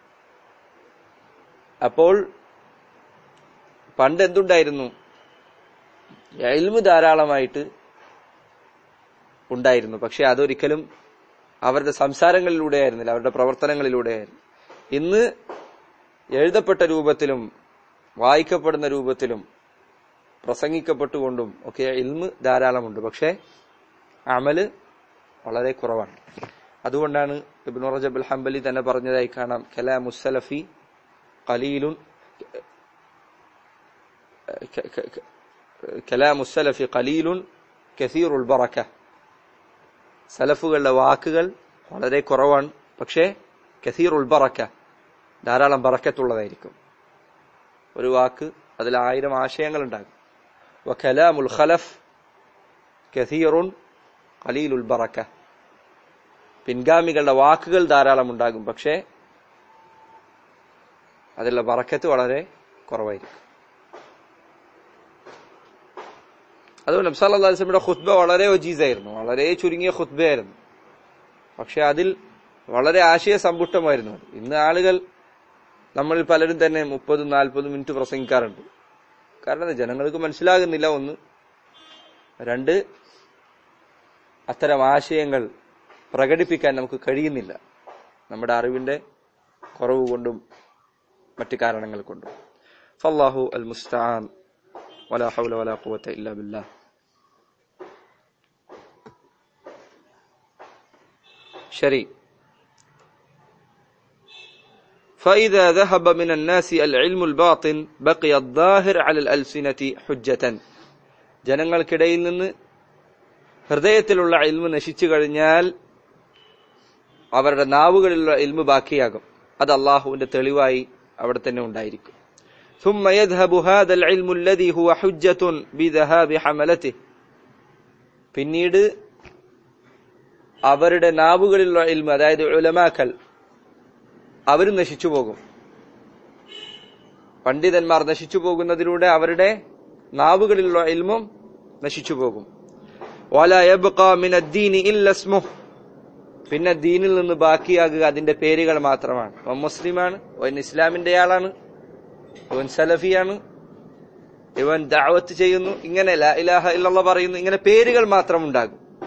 അപ്പോൾ പണ്ട് എന്തുണ്ടായിരുന്നു എൽമ് ധാരാളമായിട്ട് ഉണ്ടായിരുന്നു പക്ഷെ അതൊരിക്കലും അവരുടെ സംസാരങ്ങളിലൂടെ ആയിരുന്നില്ല അവരുടെ പ്രവർത്തനങ്ങളിലൂടെ ആയിരുന്നു ഇന്ന് എഴുതപ്പെട്ട രൂപത്തിലും വായിക്കപ്പെടുന്ന രൂപത്തിലും പ്രസംഗിക്കപ്പെട്ടുകൊണ്ടും ഒക്കെ ഇൽമ് ധാരാളമുണ്ട് പക്ഷേ അമല് വളരെ കുറവാണ് അതുകൊണ്ടാണ് ഇബ്നു റജബ് അൽ ഹംബലി തന്നെ പറഞ്ഞതായി കാണാം കലാമുസലഫി ഖലീലുൻ കലാമുസലഫി ഖലീലുൻ കസീറുൽ ബറക്ക സലഫുകളുടെ വാക്കുകൾ വളരെ കുറവാണ് പക്ഷേ കസീറുൽ ബറക്ക ധാരാളം ബറക്കത്തുള്ളതായിരിക്കും ഒരു വാക്ക് അതിൽ ആയിരം ആശയങ്ങൾ ഉണ്ടാകും വഖലാമുൽ ഖലഫ് കസീറുൻ ഖലീലുൽ ബറക്ക പിൻഗാമികളുടെ വാക്കുകൾ ധാരാളം ഉണ്ടാകും പക്ഷേ അതിലുള്ള ബറക്കത്ത് വളരെ കുറവായിരിക്കും അതുകൊണ്ട് നബ്സാൽ അള്ളാഹിസ്ലമിയുടെ ഖുത്ബ വളരെ ഒജീസായിരുന്നു വളരെ ചുരുങ്ങിയ ഖുത്ബയായിരുന്നു പക്ഷെ അതിൽ വളരെ ആശയ സമ്പുഷ്ടമായിരുന്നു അത്. ഇന്ന് ആളുകൾ നമ്മളിൽ പലരും തന്നെ മുപ്പതും നാൽപ്പതും മിനിറ്റ് പ്രസംഗിക്കാറുണ്ട് കാരണം എന്താ? ജനങ്ങൾക്ക് മനസ്സിലാകുന്നില്ല ഒന്ന് രണ്ട് അത്തരം ആശയങ്ങൾ പ്രകടിപ്പിക്കാൻ നമുക്ക് കഴിയുന്നില്ല നമ്മുടെ അറിവിന്റെ കുറവ് കൊണ്ടും മറ്റു കാരണങ്ങൾ കൊണ്ടും ഫല്ലാഹു അൽ മുസ്താൻ വലാ ഹൗല വലാ ഖുവത ഇല്ലാ ബില്ലാഹ് ശരി فإذا ذهب من الناس العلم الباطن بقي الظاهر على الألسنة حجة ജനങ്ങൾക്കിടയിൽ നിന്ന് ഹൃദയത്തിലുള്ള ഇൽമ് നശിച്ചു കഴിഞ്ഞാൽ അവരുടെ നാവുകളിലുള്ള ഇൽമ് ബാക്കിയാകും അത് അള്ളാഹുവിന്റെ തെളിവായി അവിടെ തന്നെ ഉണ്ടായിരിക്കും ثم يذهب هذا العلم الذي هو حجة بذهاب حملته പിന്നീട് അവരുടെ നാവുകളിലുള്ള ഇൽമ് അതായത് ഉലമാക്കൽ അവരും നശിച്ചു പോകും പണ്ഡിതന്മാർ നശിച്ചു പോകുന്നതിലൂടെ അവരുടെ നാവുകളിലുള്ള ഇൽമും നശിച്ചു പോകും ولا يبقى من الدين إلا اسمه പിന്നെ ദീനിൽ നിന്ന് ബാക്കിയാകുക അതിന്റെ പേരുകൾ മാത്രമാണ് അവൻ മുസ്ലിമാണ് അവൻ ഇസ്ലാമിന്റെ ആളാണ് അവൻ സലഫിയാണ് ഇവൻ ദാവത്ത് ചെയ്യുന്നു ഇങ്ങനെ ലാ ഇലാഹ ഇല്ലല്ലാഹ് പറയുന്നു ഇങ്ങനെ പേരുകൾ മാത്രം ഉണ്ടാകും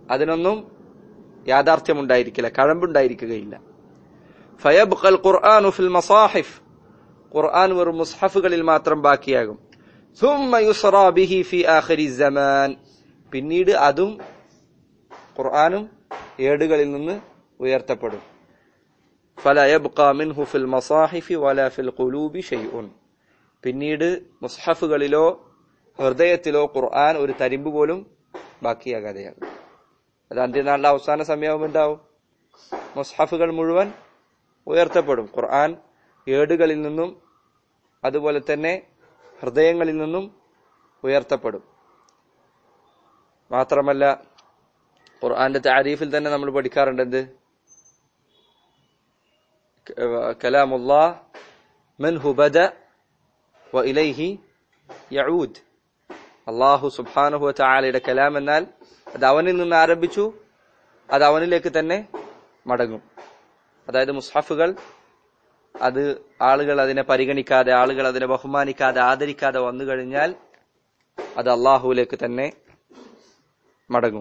അതിനൊന്നും യാഥാർത്ഥ്യമുണ്ടായിരിക്കില്ല കഴമ്പുണ്ടായിരിക്കുകയില്ല ഫയബ്ഖൽ ഖുർആനു ഫിൽ മസാഹിഫ് ഖുർആൻ വെറും മുസ്ഹഫുകളിൽ മാത്രം ബാക്കിയാകും ثم يسرى به في آخر الزمان പിന്നീട് അതും ഖുർആനും ഏടുകളിൽ നിന്ന് ഉയർത്തപ്പെടും فلا يبقى منه في المصاحف ولا في القلوب شيء പിന്നീട് മുസ്ഹഫുകളിലോ ഹൃദയത്തിലോ ഖുർആൻ ഒരു തരിമ്പ് പോലും ബാക്കിയാകാതെയാകും അത് അന്ത്യനാളിന്റെ അവസാന സമയമാകുമ്പോൾ എന്താവും മുസ്ഹഫുകൾ മുഴുവൻ ഉയർത്തപ്പെടും ഖുർആൻ ഏടുകളിൽ നിന്നും അതുപോലെ തന്നെ ഹൃദയങ്ങളിൽ നിന്നും ഉയർത്തപ്പെടും മാത്രമല്ല ഖുർആന്റെ താരീഫിൽ തന്നെ നമ്മൾ പഠിക്കാറുണ്ട് എന്ത് കലാമുല്ലാ മൻഹു ബദ വ ഇലൈഹി യഊദ് അള്ളാഹു സുബ്ഹാനഹു വതആലയുടെ കലാം എന്നാൽ അത് അവനിൽ നിന്ന് ആരംഭിച്ചു അത് അവനിലേക്ക് തന്നെ മടങ്ങും അതായത് മുസ്ഹഫുകൾ അത് ആളുകൾ അതിനെ പരിഗണിക്കാതെ ആളുകൾ അതിനെ ബഹുമാനിക്കാതെ ആദരിക്കാതെ വന്നു കഴിഞ്ഞാൽ അത് അള്ളാഹുവിലേക്ക് തന്നെ മടങ്ങും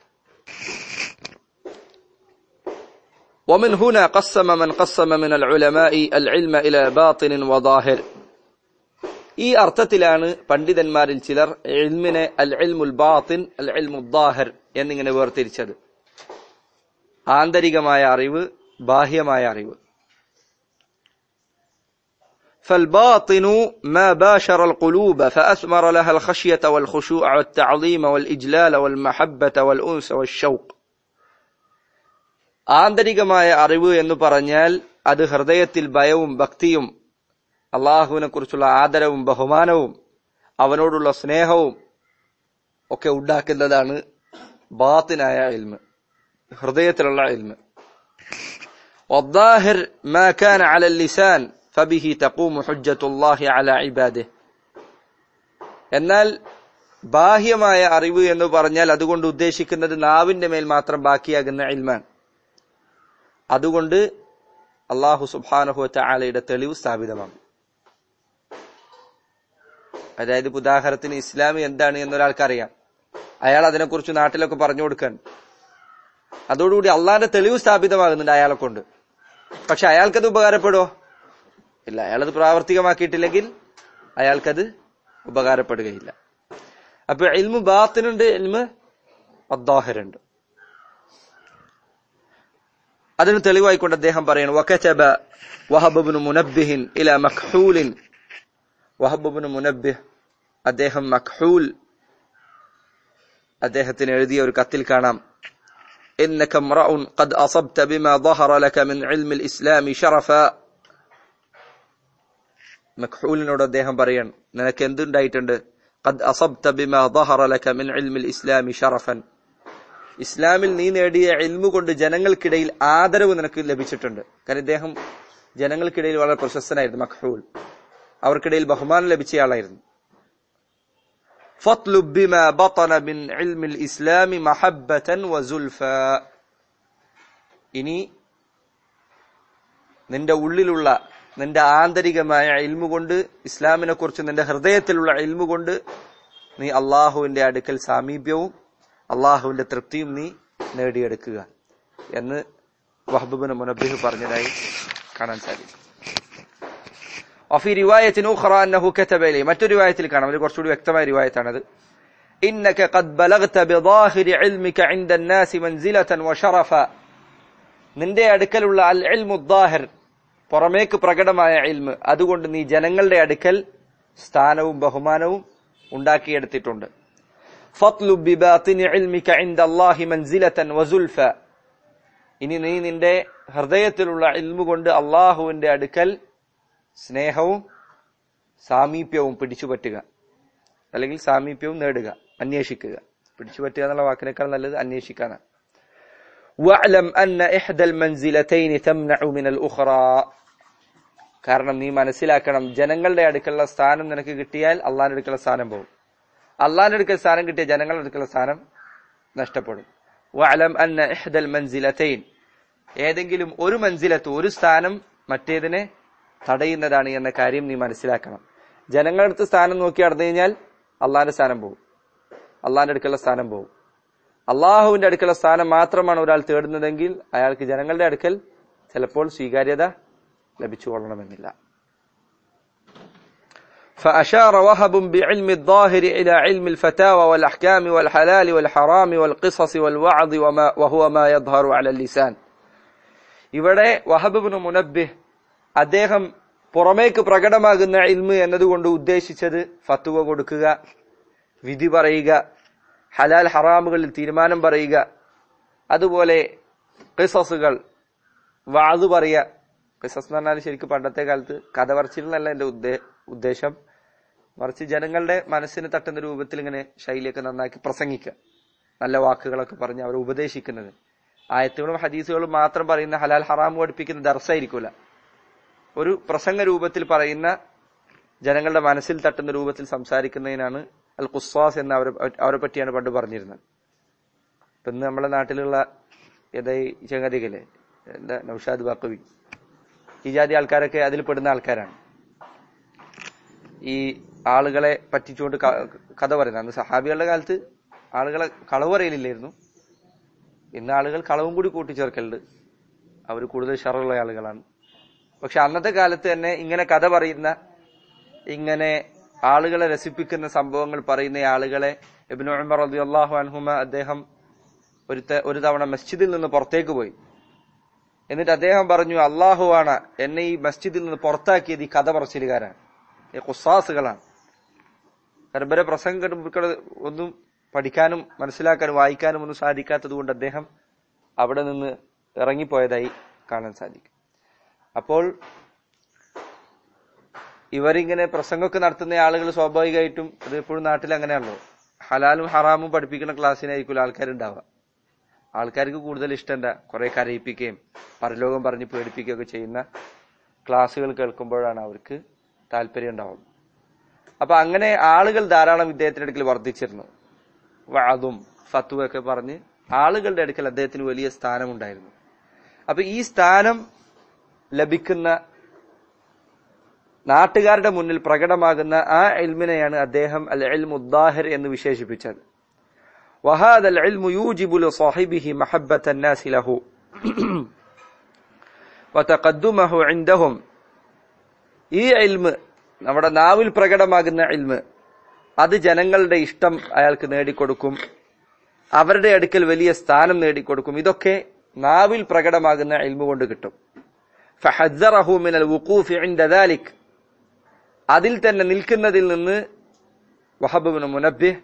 ومن هنا قسم من قسم من العلماء العلم إلى باطن وظاهر ഈ അർത്ഥത്തിലാണ് പണ്ഡിതന്മാരിൽ ചിലർ ഇൽമിനെ അൽ ഇൽമുൽ ബാത്തിൻ അൽ ഇൽമുൽ ദാഹിർ എന്നിങ്ങനെ വേർതിരിച്ചത് ആന്തരികമായ അറിവ് ബാഹ്യമായ അറിവ് فالباطن ما باشر القلوب فأثمر لها الخشية والخشوع والتعظيم والإجلال والمحبة والأنس والشوق ആന്തരികമായ അറിവ് എന്ന് പറഞ്ഞാൽ അത് ഹൃദയത്തിൽ ഭയവും ഭക്തിയും അള്ളാഹുവിനെ കുറിച്ചുള്ള ആദരവും ബഹുമാനവും അവനോടുള്ള സ്നേഹവും ഒക്കെ ഉണ്ടാക്കുന്നതാണ് ബാത്തിനായ ഇൽമ് ഹൃദയത്തിലുള്ള ഇൽമ് والظاهر ما كان على اللسان فبه تقوم حجة الله على عباده എന്നാൽ ബാഹ്യമായ അറിവ് എന്ന് പറഞ്ഞാൽ അതുകൊണ്ട് ഉദ്ദേശിക്കുന്നത് നാവിന്റെ മേൽ മാത്രം ബാക്കിയാകുന്ന ഇൽമാണ് അതുകൊണ്ട് അള്ളാഹു സുബാനഹു ആലയുടെ തെളിവ് സ്ഥാപിതമാണ് അതായത് ഉദാഹരണത്തിന് ഇസ്ലാം എന്താണ് എന്നൊരാൾക്കറിയാം അയാൾ അതിനെക്കുറിച്ച് നാട്ടിലൊക്കെ പറഞ്ഞു കൊടുക്കാൻ അതോടുകൂടി അള്ളാന്റെ തെളിവ് സ്ഥാപിതമാകുന്നുണ്ട് അയാളെ കൊണ്ട് പക്ഷെ അയാൾക്കത് ഉപകാരപ്പെടുമോ ഇല്ല അയാളത് പ്രാവർത്തികമാക്കിയിട്ടില്ലെങ്കിൽ അയാൾക്കത് ഉപകാരപ്പെടുകയില്ല അപ്പൊ ഇൽമു ബാത്തിനുണ്ട് ഇൽമു അദ്ദാഹിറുണ്ട് അതിന് തെളിവായിക്കൊണ്ട് അദ്ദേഹം പറയുന്നു വക്കചബ വഹബുബിന് മുനബിഹിൻ ഇല മഖ്ഹൂലിൻ വഹബുബിന് മുനബിഹ് അദ്ദേഹം മഖ്ഹൂൽ അദ്ദേഹത്തിന് എഴുതിയ ഒരു കത്തിൽ കാണാം إنك امرأ قد أصبت بما ظهر لك من علم الإسلام شرفا മഖ്ഹൂലിനോട് അദ്ദേഹം പറയാണ് നിനക്ക് എന്തുണ്ടായിട്ടുണ്ട് قد أصبت بما ظهر لك من علم الإسلام شرفا ഇസ്ലാമിൽ നീ നേടിയ ഇൽമു കൊണ്ട് ജനങ്ങൾക്കിടയിൽ ആദരവ് നിനക്ക് ലഭിച്ചിട്ടുണ്ട് കാരണം ഇദ്ദേഹം ജനങ്ങൾക്കിടയിൽ വളരെ പ്രശസ്തനായിരുന്നു മഖ്ഹൂൽ അവർക്കിടയിൽ ബഹുമാനം ലഭിച്ചയാളായിരുന്നു فاطلب بما بطن من علم الإسلام محبة وزلفى ഇനി നിന്റെ ഉള്ളിലുള്ള നിന്റെ ആന്തരികമായ ഇൽമു കൊണ്ട് ഇസ്ലാമിനെ കുറിച്ച് നിന്റെ ഹൃദയത്തിലുള്ള ഇൽമു കൊണ്ട് നീ അള്ളാഹുവിന്റെ അടുക്കൽ സാമീപ്യവും അള്ളാഹുവിന്റെ തൃപ്തിയും നീ നേടിയെടുക്കുക എന്ന് വഹബുബിന് മുനബിഹ് പറഞ്ഞതായി കാണാൻ സാധിക്കും وفي رواية أخرى أنه كتب إليه മറ്റൊരു റിവായത്തിൽ കാണാം ഒരു കുറച്ചുകൂടി വ്യക്തമായ റിവായത്താണത് إنك قد بلغت بظاهر علمك عند الناس منزلة وشرفا നിന്റെ അടുക്കലുള്ള അൽ ഇൽമു ദാഹിർ പുറമേക്ക് പ്രകടമായ ഇൽമ് അതുകൊണ്ട് നീ ജനങ്ങളുടെ അടുക്കൽ സ്ഥാനവും ബഹുമാനവും ഉണ്ടാക്കിയെടുത്തിട്ടുണ്ട് فاطلب بباطن علمك عند الله منزلة وزلفا ഇനി നീ നിന്റെ ഹൃദയത്തിലുള്ള ഇൽമു കൊണ്ട് അള്ളാഹുവിന്റെ അടുക്കൽ സ്നേഹവും സാമീപ്യവും പിടിച്ചുപറ്റുക അല്ലെങ്കിൽ സാമീപ്യവും നേടുക അന്വേഷിക്കുക പിടിച്ചുപറ്റുക എന്നുള്ള വാക്കിനേക്കാൾ നല്ലത് അന്വേഷിക്കാനാണ് واعلم أن إحدى المنزلتين تمنع من الأخرى കാരണം നീ മനസ്സിലാക്കണം ജനങ്ങളുടെ അടുക്കലുള്ള സ്ഥാനം നിനക്ക് കിട്ടിയാൽ അള്ളാഹിന്റെ അടുക്കലുള്ള സ്ഥാനം പോകും അള്ളാഹിന്റെ അടുക്കൽ സ്ഥാനം കിട്ടിയ ജനങ്ങളുടെ അടുക്കലുള്ള സ്ഥാനം നഷ്ടപ്പെടും വഅലം അന്ന ഇഹ്ദൽ മൻസിലതൈൻ ഏതെങ്കിലും ഒരു മൻസിലത്ത് ഒരു സ്ഥാനം മറ്റേതിനെ തടയുന്നതാണ് എന്ന കാര്യം നീ മനസ്സിലാക്കണം ജനങ്ങളുടെ അടുത്ത് സ്ഥാനം നോക്കി നടന്നു കഴിഞ്ഞാൽ അള്ളാഹിന്റെ സ്ഥാനം പോകും അള്ളാഹിന്റെ അടുക്കലുള്ള സ്ഥാനം പോകും അള്ളാഹുവിന്റെ അടുക്കലുള്ള സ്ഥാനം മാത്രമാണ് ഒരാൾ തേടുന്നതെങ്കിൽ അയാൾക്ക് ജനങ്ങളുടെ അടുക്കൽ ചിലപ്പോൾ സ്വീകാര്യത ലഭിച്ചുകൊള്ളണമെന്നില്ല فأشار وهب بعلم الظاهر إلى علم الفتاوى والأحكام والحلال والحرام والقصص والوعظ وما وهو ما يظهر على اللسان ഇവിടെ വഹബിന് മുനബ്ബിഹ് അദ്ദേഹം പുറമേക്ക് പ്രകടമാകുന്ന ഇൽമ് എന്നതുകൊണ്ട് ഉദ്ദേശിച്ചത് ഫത്തുവ കൊടുക്കുക വിധി പറയുക ഹലാൽ ഹറാമുകളിൽ തീരുമാനം പറയുക അതുപോലെ കിസസുകൾ വാതു പറയുക കിസസ് എന്ന് പറഞ്ഞാൽ ശരിക്കും പണ്ടത്തെ കാലത്ത് കഥ പറച്ചിലെന്നല്ല എന്റെ ഉദ്ദേ ഉദ്ദേശം മറിച്ച് ജനങ്ങളുടെ മനസ്സിന് തട്ടുന്ന രൂപത്തിൽ ഇങ്ങനെ ശൈലിയൊക്കെ നന്നാക്കി പ്രസംഗിക്കുക നല്ല വാക്കുകളൊക്കെ പറഞ്ഞ് അവരെ ഉപദേശിക്കുന്നത് ആയത്തുകളും ഹദീസുകളും മാത്രം പറയുന്ന ഹലാൽ ഹറാം പഠിപ്പിക്കുന്ന ദർശായിരിക്കൂല ഒരു പ്രസംഗ രൂപത്തിൽ പറയുന്ന ജനങ്ങളുടെ മനസ്സിൽ തട്ടുന്ന രൂപത്തിൽ സംസാരിക്കുന്നതിനാണ് അൽ ഖുസ്വാസ് എന്ന് അവരെ അവരെ പറ്റിയാണ് പണ്ട് പറഞ്ഞിരുന്നത് ഇപ്പൊ ഇന്ന് നമ്മുടെ നാട്ടിലുള്ള ഏതായി ചങ്ങാതികല്ലേ എന്താ നൌഷാദ് ബാക്കവി ഈ ജാതി ആൾക്കാരൊക്കെ അതിൽ പെടുന്ന ആൾക്കാരാണ് ഈ ആളുകളെ പറ്റിച്ചുകൊണ്ട് ക- കഥ പറയുന്നത് അന്ന് സഹാബികളുടെ കാലത്ത് ആളുകളെ കളവ് പറയലില്ലായിരുന്നു ഇന്ന് ആളുകൾ കളവും കൂടി കൂട്ടിച്ചേർക്കലുണ്ട് അവർ കൂടുതൽ ഷറുള്ള ആളുകളാണ് പക്ഷെ അന്നത്തെ കാലത്ത് തന്നെ ഇങ്ങനെ കഥ പറയുന്ന ഇങ്ങനെ ആളുകളെ രസിപ്പിക്കുന്ന സംഭവങ്ങൾ പറയുന്ന ആളുകളെ ഇബ്നു ഉമർ റളിയല്ലാഹു അൻഹുമ അദ്ദേഹം ഒരു ത- ഒരു തവണ മസ്ജിദിൽ നിന്ന് പുറത്തേക്ക് പോയി എന്നിട്ട് അദ്ദേഹം പറഞ്ഞു അള്ളാഹുവാണ് എന്നെ ഈ മസ്ജിദിൽ നിന്ന് പുറത്താക്കിയത് ഈ കഥ പറച്ചിലുകാരാണ് ഈ ഖുസാസുകളാണ് കാരണം ഇവരെ പ്രസംഗം കേട്ടുമ്പോൾ ഒന്നും പഠിക്കാനും മനസ്സിലാക്കാനും വായിക്കാനും ഒന്നും സാധിക്കാത്തത് കൊണ്ട് അദ്ദേഹം അവിടെ നിന്ന് ഇറങ്ങിപ്പോയതായി കാണാൻ സാധിക്കും അപ്പോൾ ഇവരിങ്ങനെ പ്രസംഗമൊക്കെ നടത്തുന്ന ആളുകൾ സ്വാഭാവികമായിട്ടും അത് എപ്പോഴും നാട്ടിൽ അങ്ങനെയാണല്ലോ ഹലാലും ഹറാമും പഠിപ്പിക്കുന്ന ക്ലാസ്സിനായിരിക്കും ആൾക്കാരുണ്ടാവുക ആൾക്കാർക്ക് കൂടുതൽ ഇഷ്ടം എന്താ കുറെ കരയിപ്പിക്കുകയും പരലോകം പറഞ്ഞ് പേടിപ്പിക്കുകയൊക്കെ ചെയ്യുന്ന ക്ലാസ്സുകൾ കേൾക്കുമ്പോഴാണ് അവർക്ക് താല്പര്യം ഉണ്ടാവും അപ്പൊ അങ്ങനെ ആളുകൾ ധാരാളം ഇദ്ദേഹത്തിന്റെ അടുക്കൽ വർദ്ധിച്ചിരുന്നു വാതും ഫത്തുവൊക്കെ പറഞ്ഞ് ആളുകളുടെ അടുക്കൽ അദ്ദേഹത്തിന് വലിയ സ്ഥാനമുണ്ടായിരുന്നു അപ്പൊ ഈ സ്ഥാനം ലഭിക്കുന്ന നാട്ടുകാരുടെ മുന്നിൽ പ്രകടമാകുന്ന ആ ഇൽമിനെയാണ് അദ്ദേഹം അൽ ഇൽമുദ്ദാഹിർ എന്ന് വിശേഷിപ്പിച്ചത് وهذا العلم يوجب لصاحبه محبة الناس له وتقدمه عندهم ഈ ഇൽമ് നമ്മുടെ നാവിൽ പ്രകടമാകുന്ന ഇൽമ് അത് ജനങ്ങളുടെ ഇഷ്ടം അയാൾക്ക് നേടിക്കൊടുക്കും അവരുടെ അടുക്കൽ വലിയ സ്ഥാനം നേടിക്കൊടുക്കും ഇതൊക്കെ നാവിൽ പ്രകടമാകുന്ന ഇൽമു കൊണ്ട് കിട്ടും فحذره من الوقوف عند ذلك അതിൽ തന്നെ നിൽക്കുന്നതിൽ നിന്ന് വഹബിന് മുനബ്ബിഹ്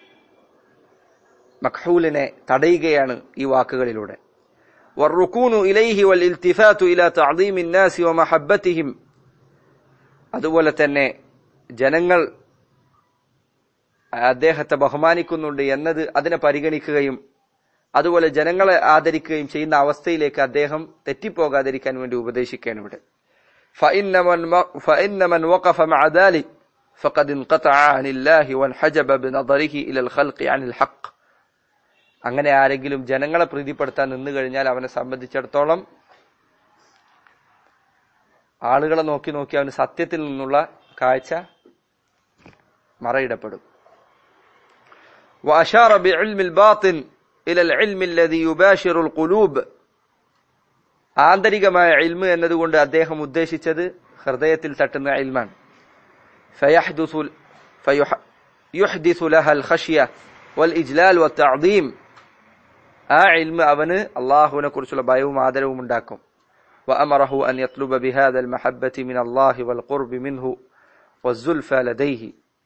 മഖ്ഹൂലിനെ തടയുകയാണ് ഈ വാക്കുകളിലൂടെ والركون إليه والالتفات إلى تعظيم الناس ومحبتهم അതുപോലെ തന്നെ ജനങ്ങൾ അദ്ദേഹത്തെ ബഹുമാനിക്കുന്നുണ്ട് എന്നത് അതിനെ പരിഗണിക്കുകയും അതുപോലെ ജനങ്ങളെ ആദരിക്കുകയും ചെയ്യുന്ന അവസ്ഥയിലേക്ക് അദ്ദേഹം തെറ്റിപ്പോകാതിരിക്കാൻ വേണ്ടി ഉപദേശിക്കുകയാണ് ഇവിടെ فإن من فإن من وقف مع ذلك فقد انقطع عن الله وانحجب بنظره إلى الخلق عن الحق അങ്ങനെ ആരെങ്കിലും ജനങ്ങളെ പ്രീതിപ്പെടുത്താൻ നിന്നു കഴിഞ്ഞാൽ അവനെ സംബന്ധിച്ചിടത്തോളം ആളുകളെ നോക്കി നോക്കി അവന് സത്യത്തിൽ നിന്നുള്ള കാഴ്ച മറയിടപ്പെടും وأشار بعلم الباطن إلى العلم الذي يباشر القلوب ആന്തരികമായ ഇൽമ് എന്നതുകൊണ്ട് അദ്ദേഹം ഉദ്ദേശിച്ചത് ഹൃദയത്തിൽ തട്ടുന്ന ഇൽമാണ് فيحدث فيح- يحدث لها الخشية والإجلال والتعظيم ആ ഇൽമ് അവന് അള്ളാഹുവിനെ കുറിച്ചുള്ള ഭയവും ആദരവും ഉണ്ടാക്കും وأمره أن يطلب بهذا المحبة من الله والقرب منه والزلفى لديه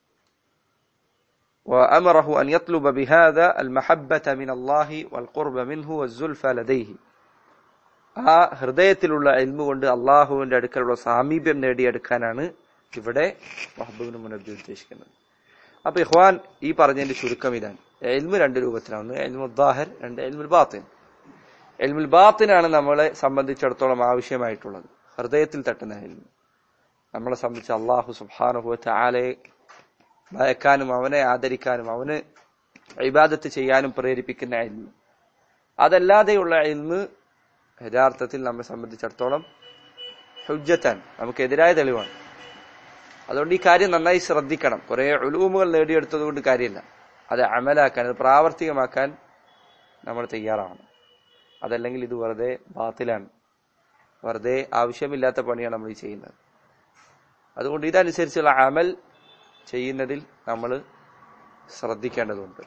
وأمره أن يطلب بهذا المحبة من الله والقرب منه والزلفى لديه ആ ഹൃദയത്തിലുള്ള എൽമ കൊണ്ട് അള്ളാഹുവിന്റെ അടുക്കലുള്ള സാമീപ്യം നേടിയെടുക്കാനാണ് ഇവിടെ മഹബൂബിന് മുനബ്ബി ഉദ്ദേശിക്കുന്നത് അപ്പൊ ഇഹ്വാൻ ഈ പറഞ്ഞതിന്റെ ചുരുക്കം ഇതാണ് എൽമ് രണ്ട് രൂപത്തിലാണ് ഒന്ന് എൽമുദ്ദാഹർ രണ്ട് എൽമുൽ ബാത്തിൻ എൽമുൽ ബാത്തിനാണ് നമ്മളെ സംബന്ധിച്ചിടത്തോളം ആവശ്യമായിട്ടുള്ളത് ഹൃദയത്തിൽ തട്ടുന്ന എൽമ് നമ്മളെ സംബന്ധിച്ച് അള്ളാഹു സുബാനുഭവത്തെ ആലയെ ഭയക്കാനും അവനെ ആദരിക്കാനും അവന് ഇബാദത്ത് ചെയ്യാനും പ്രേരിപ്പിക്കുന്ന എൽമ് അതല്ലാതെയുള്ള എൽമ് യഥാർത്ഥത്തിൽ നമ്മെ സംബന്ധിച്ചിടത്തോളം ഹുജ്ജത്താൻ നമുക്കെതിരായ തെളിവാണ് അതുകൊണ്ട് ഈ കാര്യം നന്നായി ശ്രദ്ധിക്കണം കുറെ ഉലൂമുകൾ നേടിയെടുത്തത് കൊണ്ട് കാര്യമില്ല അത് അമലാക്കാൻ അത് പ്രാവർത്തികമാക്കാൻ നമ്മൾ തയ്യാറാണ് അതല്ലെങ്കിൽ ഇത് വെറുതെ ബാത്തിലാണ് വെറുതെ ആവശ്യമില്ലാത്ത പണിയാണ് നമ്മൾ ഈ ചെയ്യുന്നത് അതുകൊണ്ട് ഇതനുസരിച്ചുള്ള അമൽ ചെയ്യുന്നതിൽ നമ്മൾ ശ്രദ്ധിക്കേണ്ടതുണ്ട്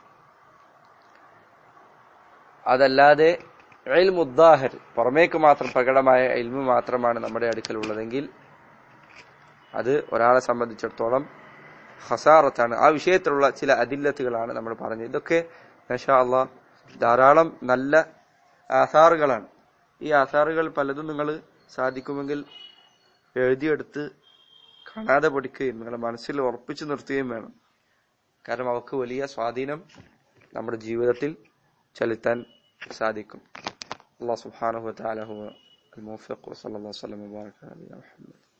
അതല്ലാതെ മുദ്ദാഹർ പുറമേക്ക് മാത്രം പ്രകടമായ ഇൽമു മാത്രമാണ് നമ്മുടെ അടുക്കലുള്ളതെങ്കിൽ അത് ഒരാളെ സംബന്ധിച്ചിടത്തോളം ഹസാറത്താണ് ആ വിഷയത്തിലുള്ള ചില അതില്ലത്തുകളാണ് നമ്മൾ പറഞ്ഞത് ഇതൊക്കെ നഷാ അള്ളാ ധാരാളം നല്ല ആധാറുകളാണ് ഈ ആധാറുകൾ പലതും നിങ്ങൾ സാധിക്കുമെങ്കിൽ എഴുതിയെടുത്ത് കാണാതെ പഠിക്കുകയും നിങ്ങളുടെ മനസ്സിൽ ഉറപ്പിച്ചു നിർത്തുകയും വേണം കാരണം അവർക്ക് വലിയ സ്വാധീനം നമ്മുടെ ജീവിതത്തിൽ ചെലുത്താൻ സാധിക്കും അള്ളാഹ് സുബ്ഹാനഹു വ തആല ഹുവ الموفق وصلى الله وسلم وبارك على نبينا محمد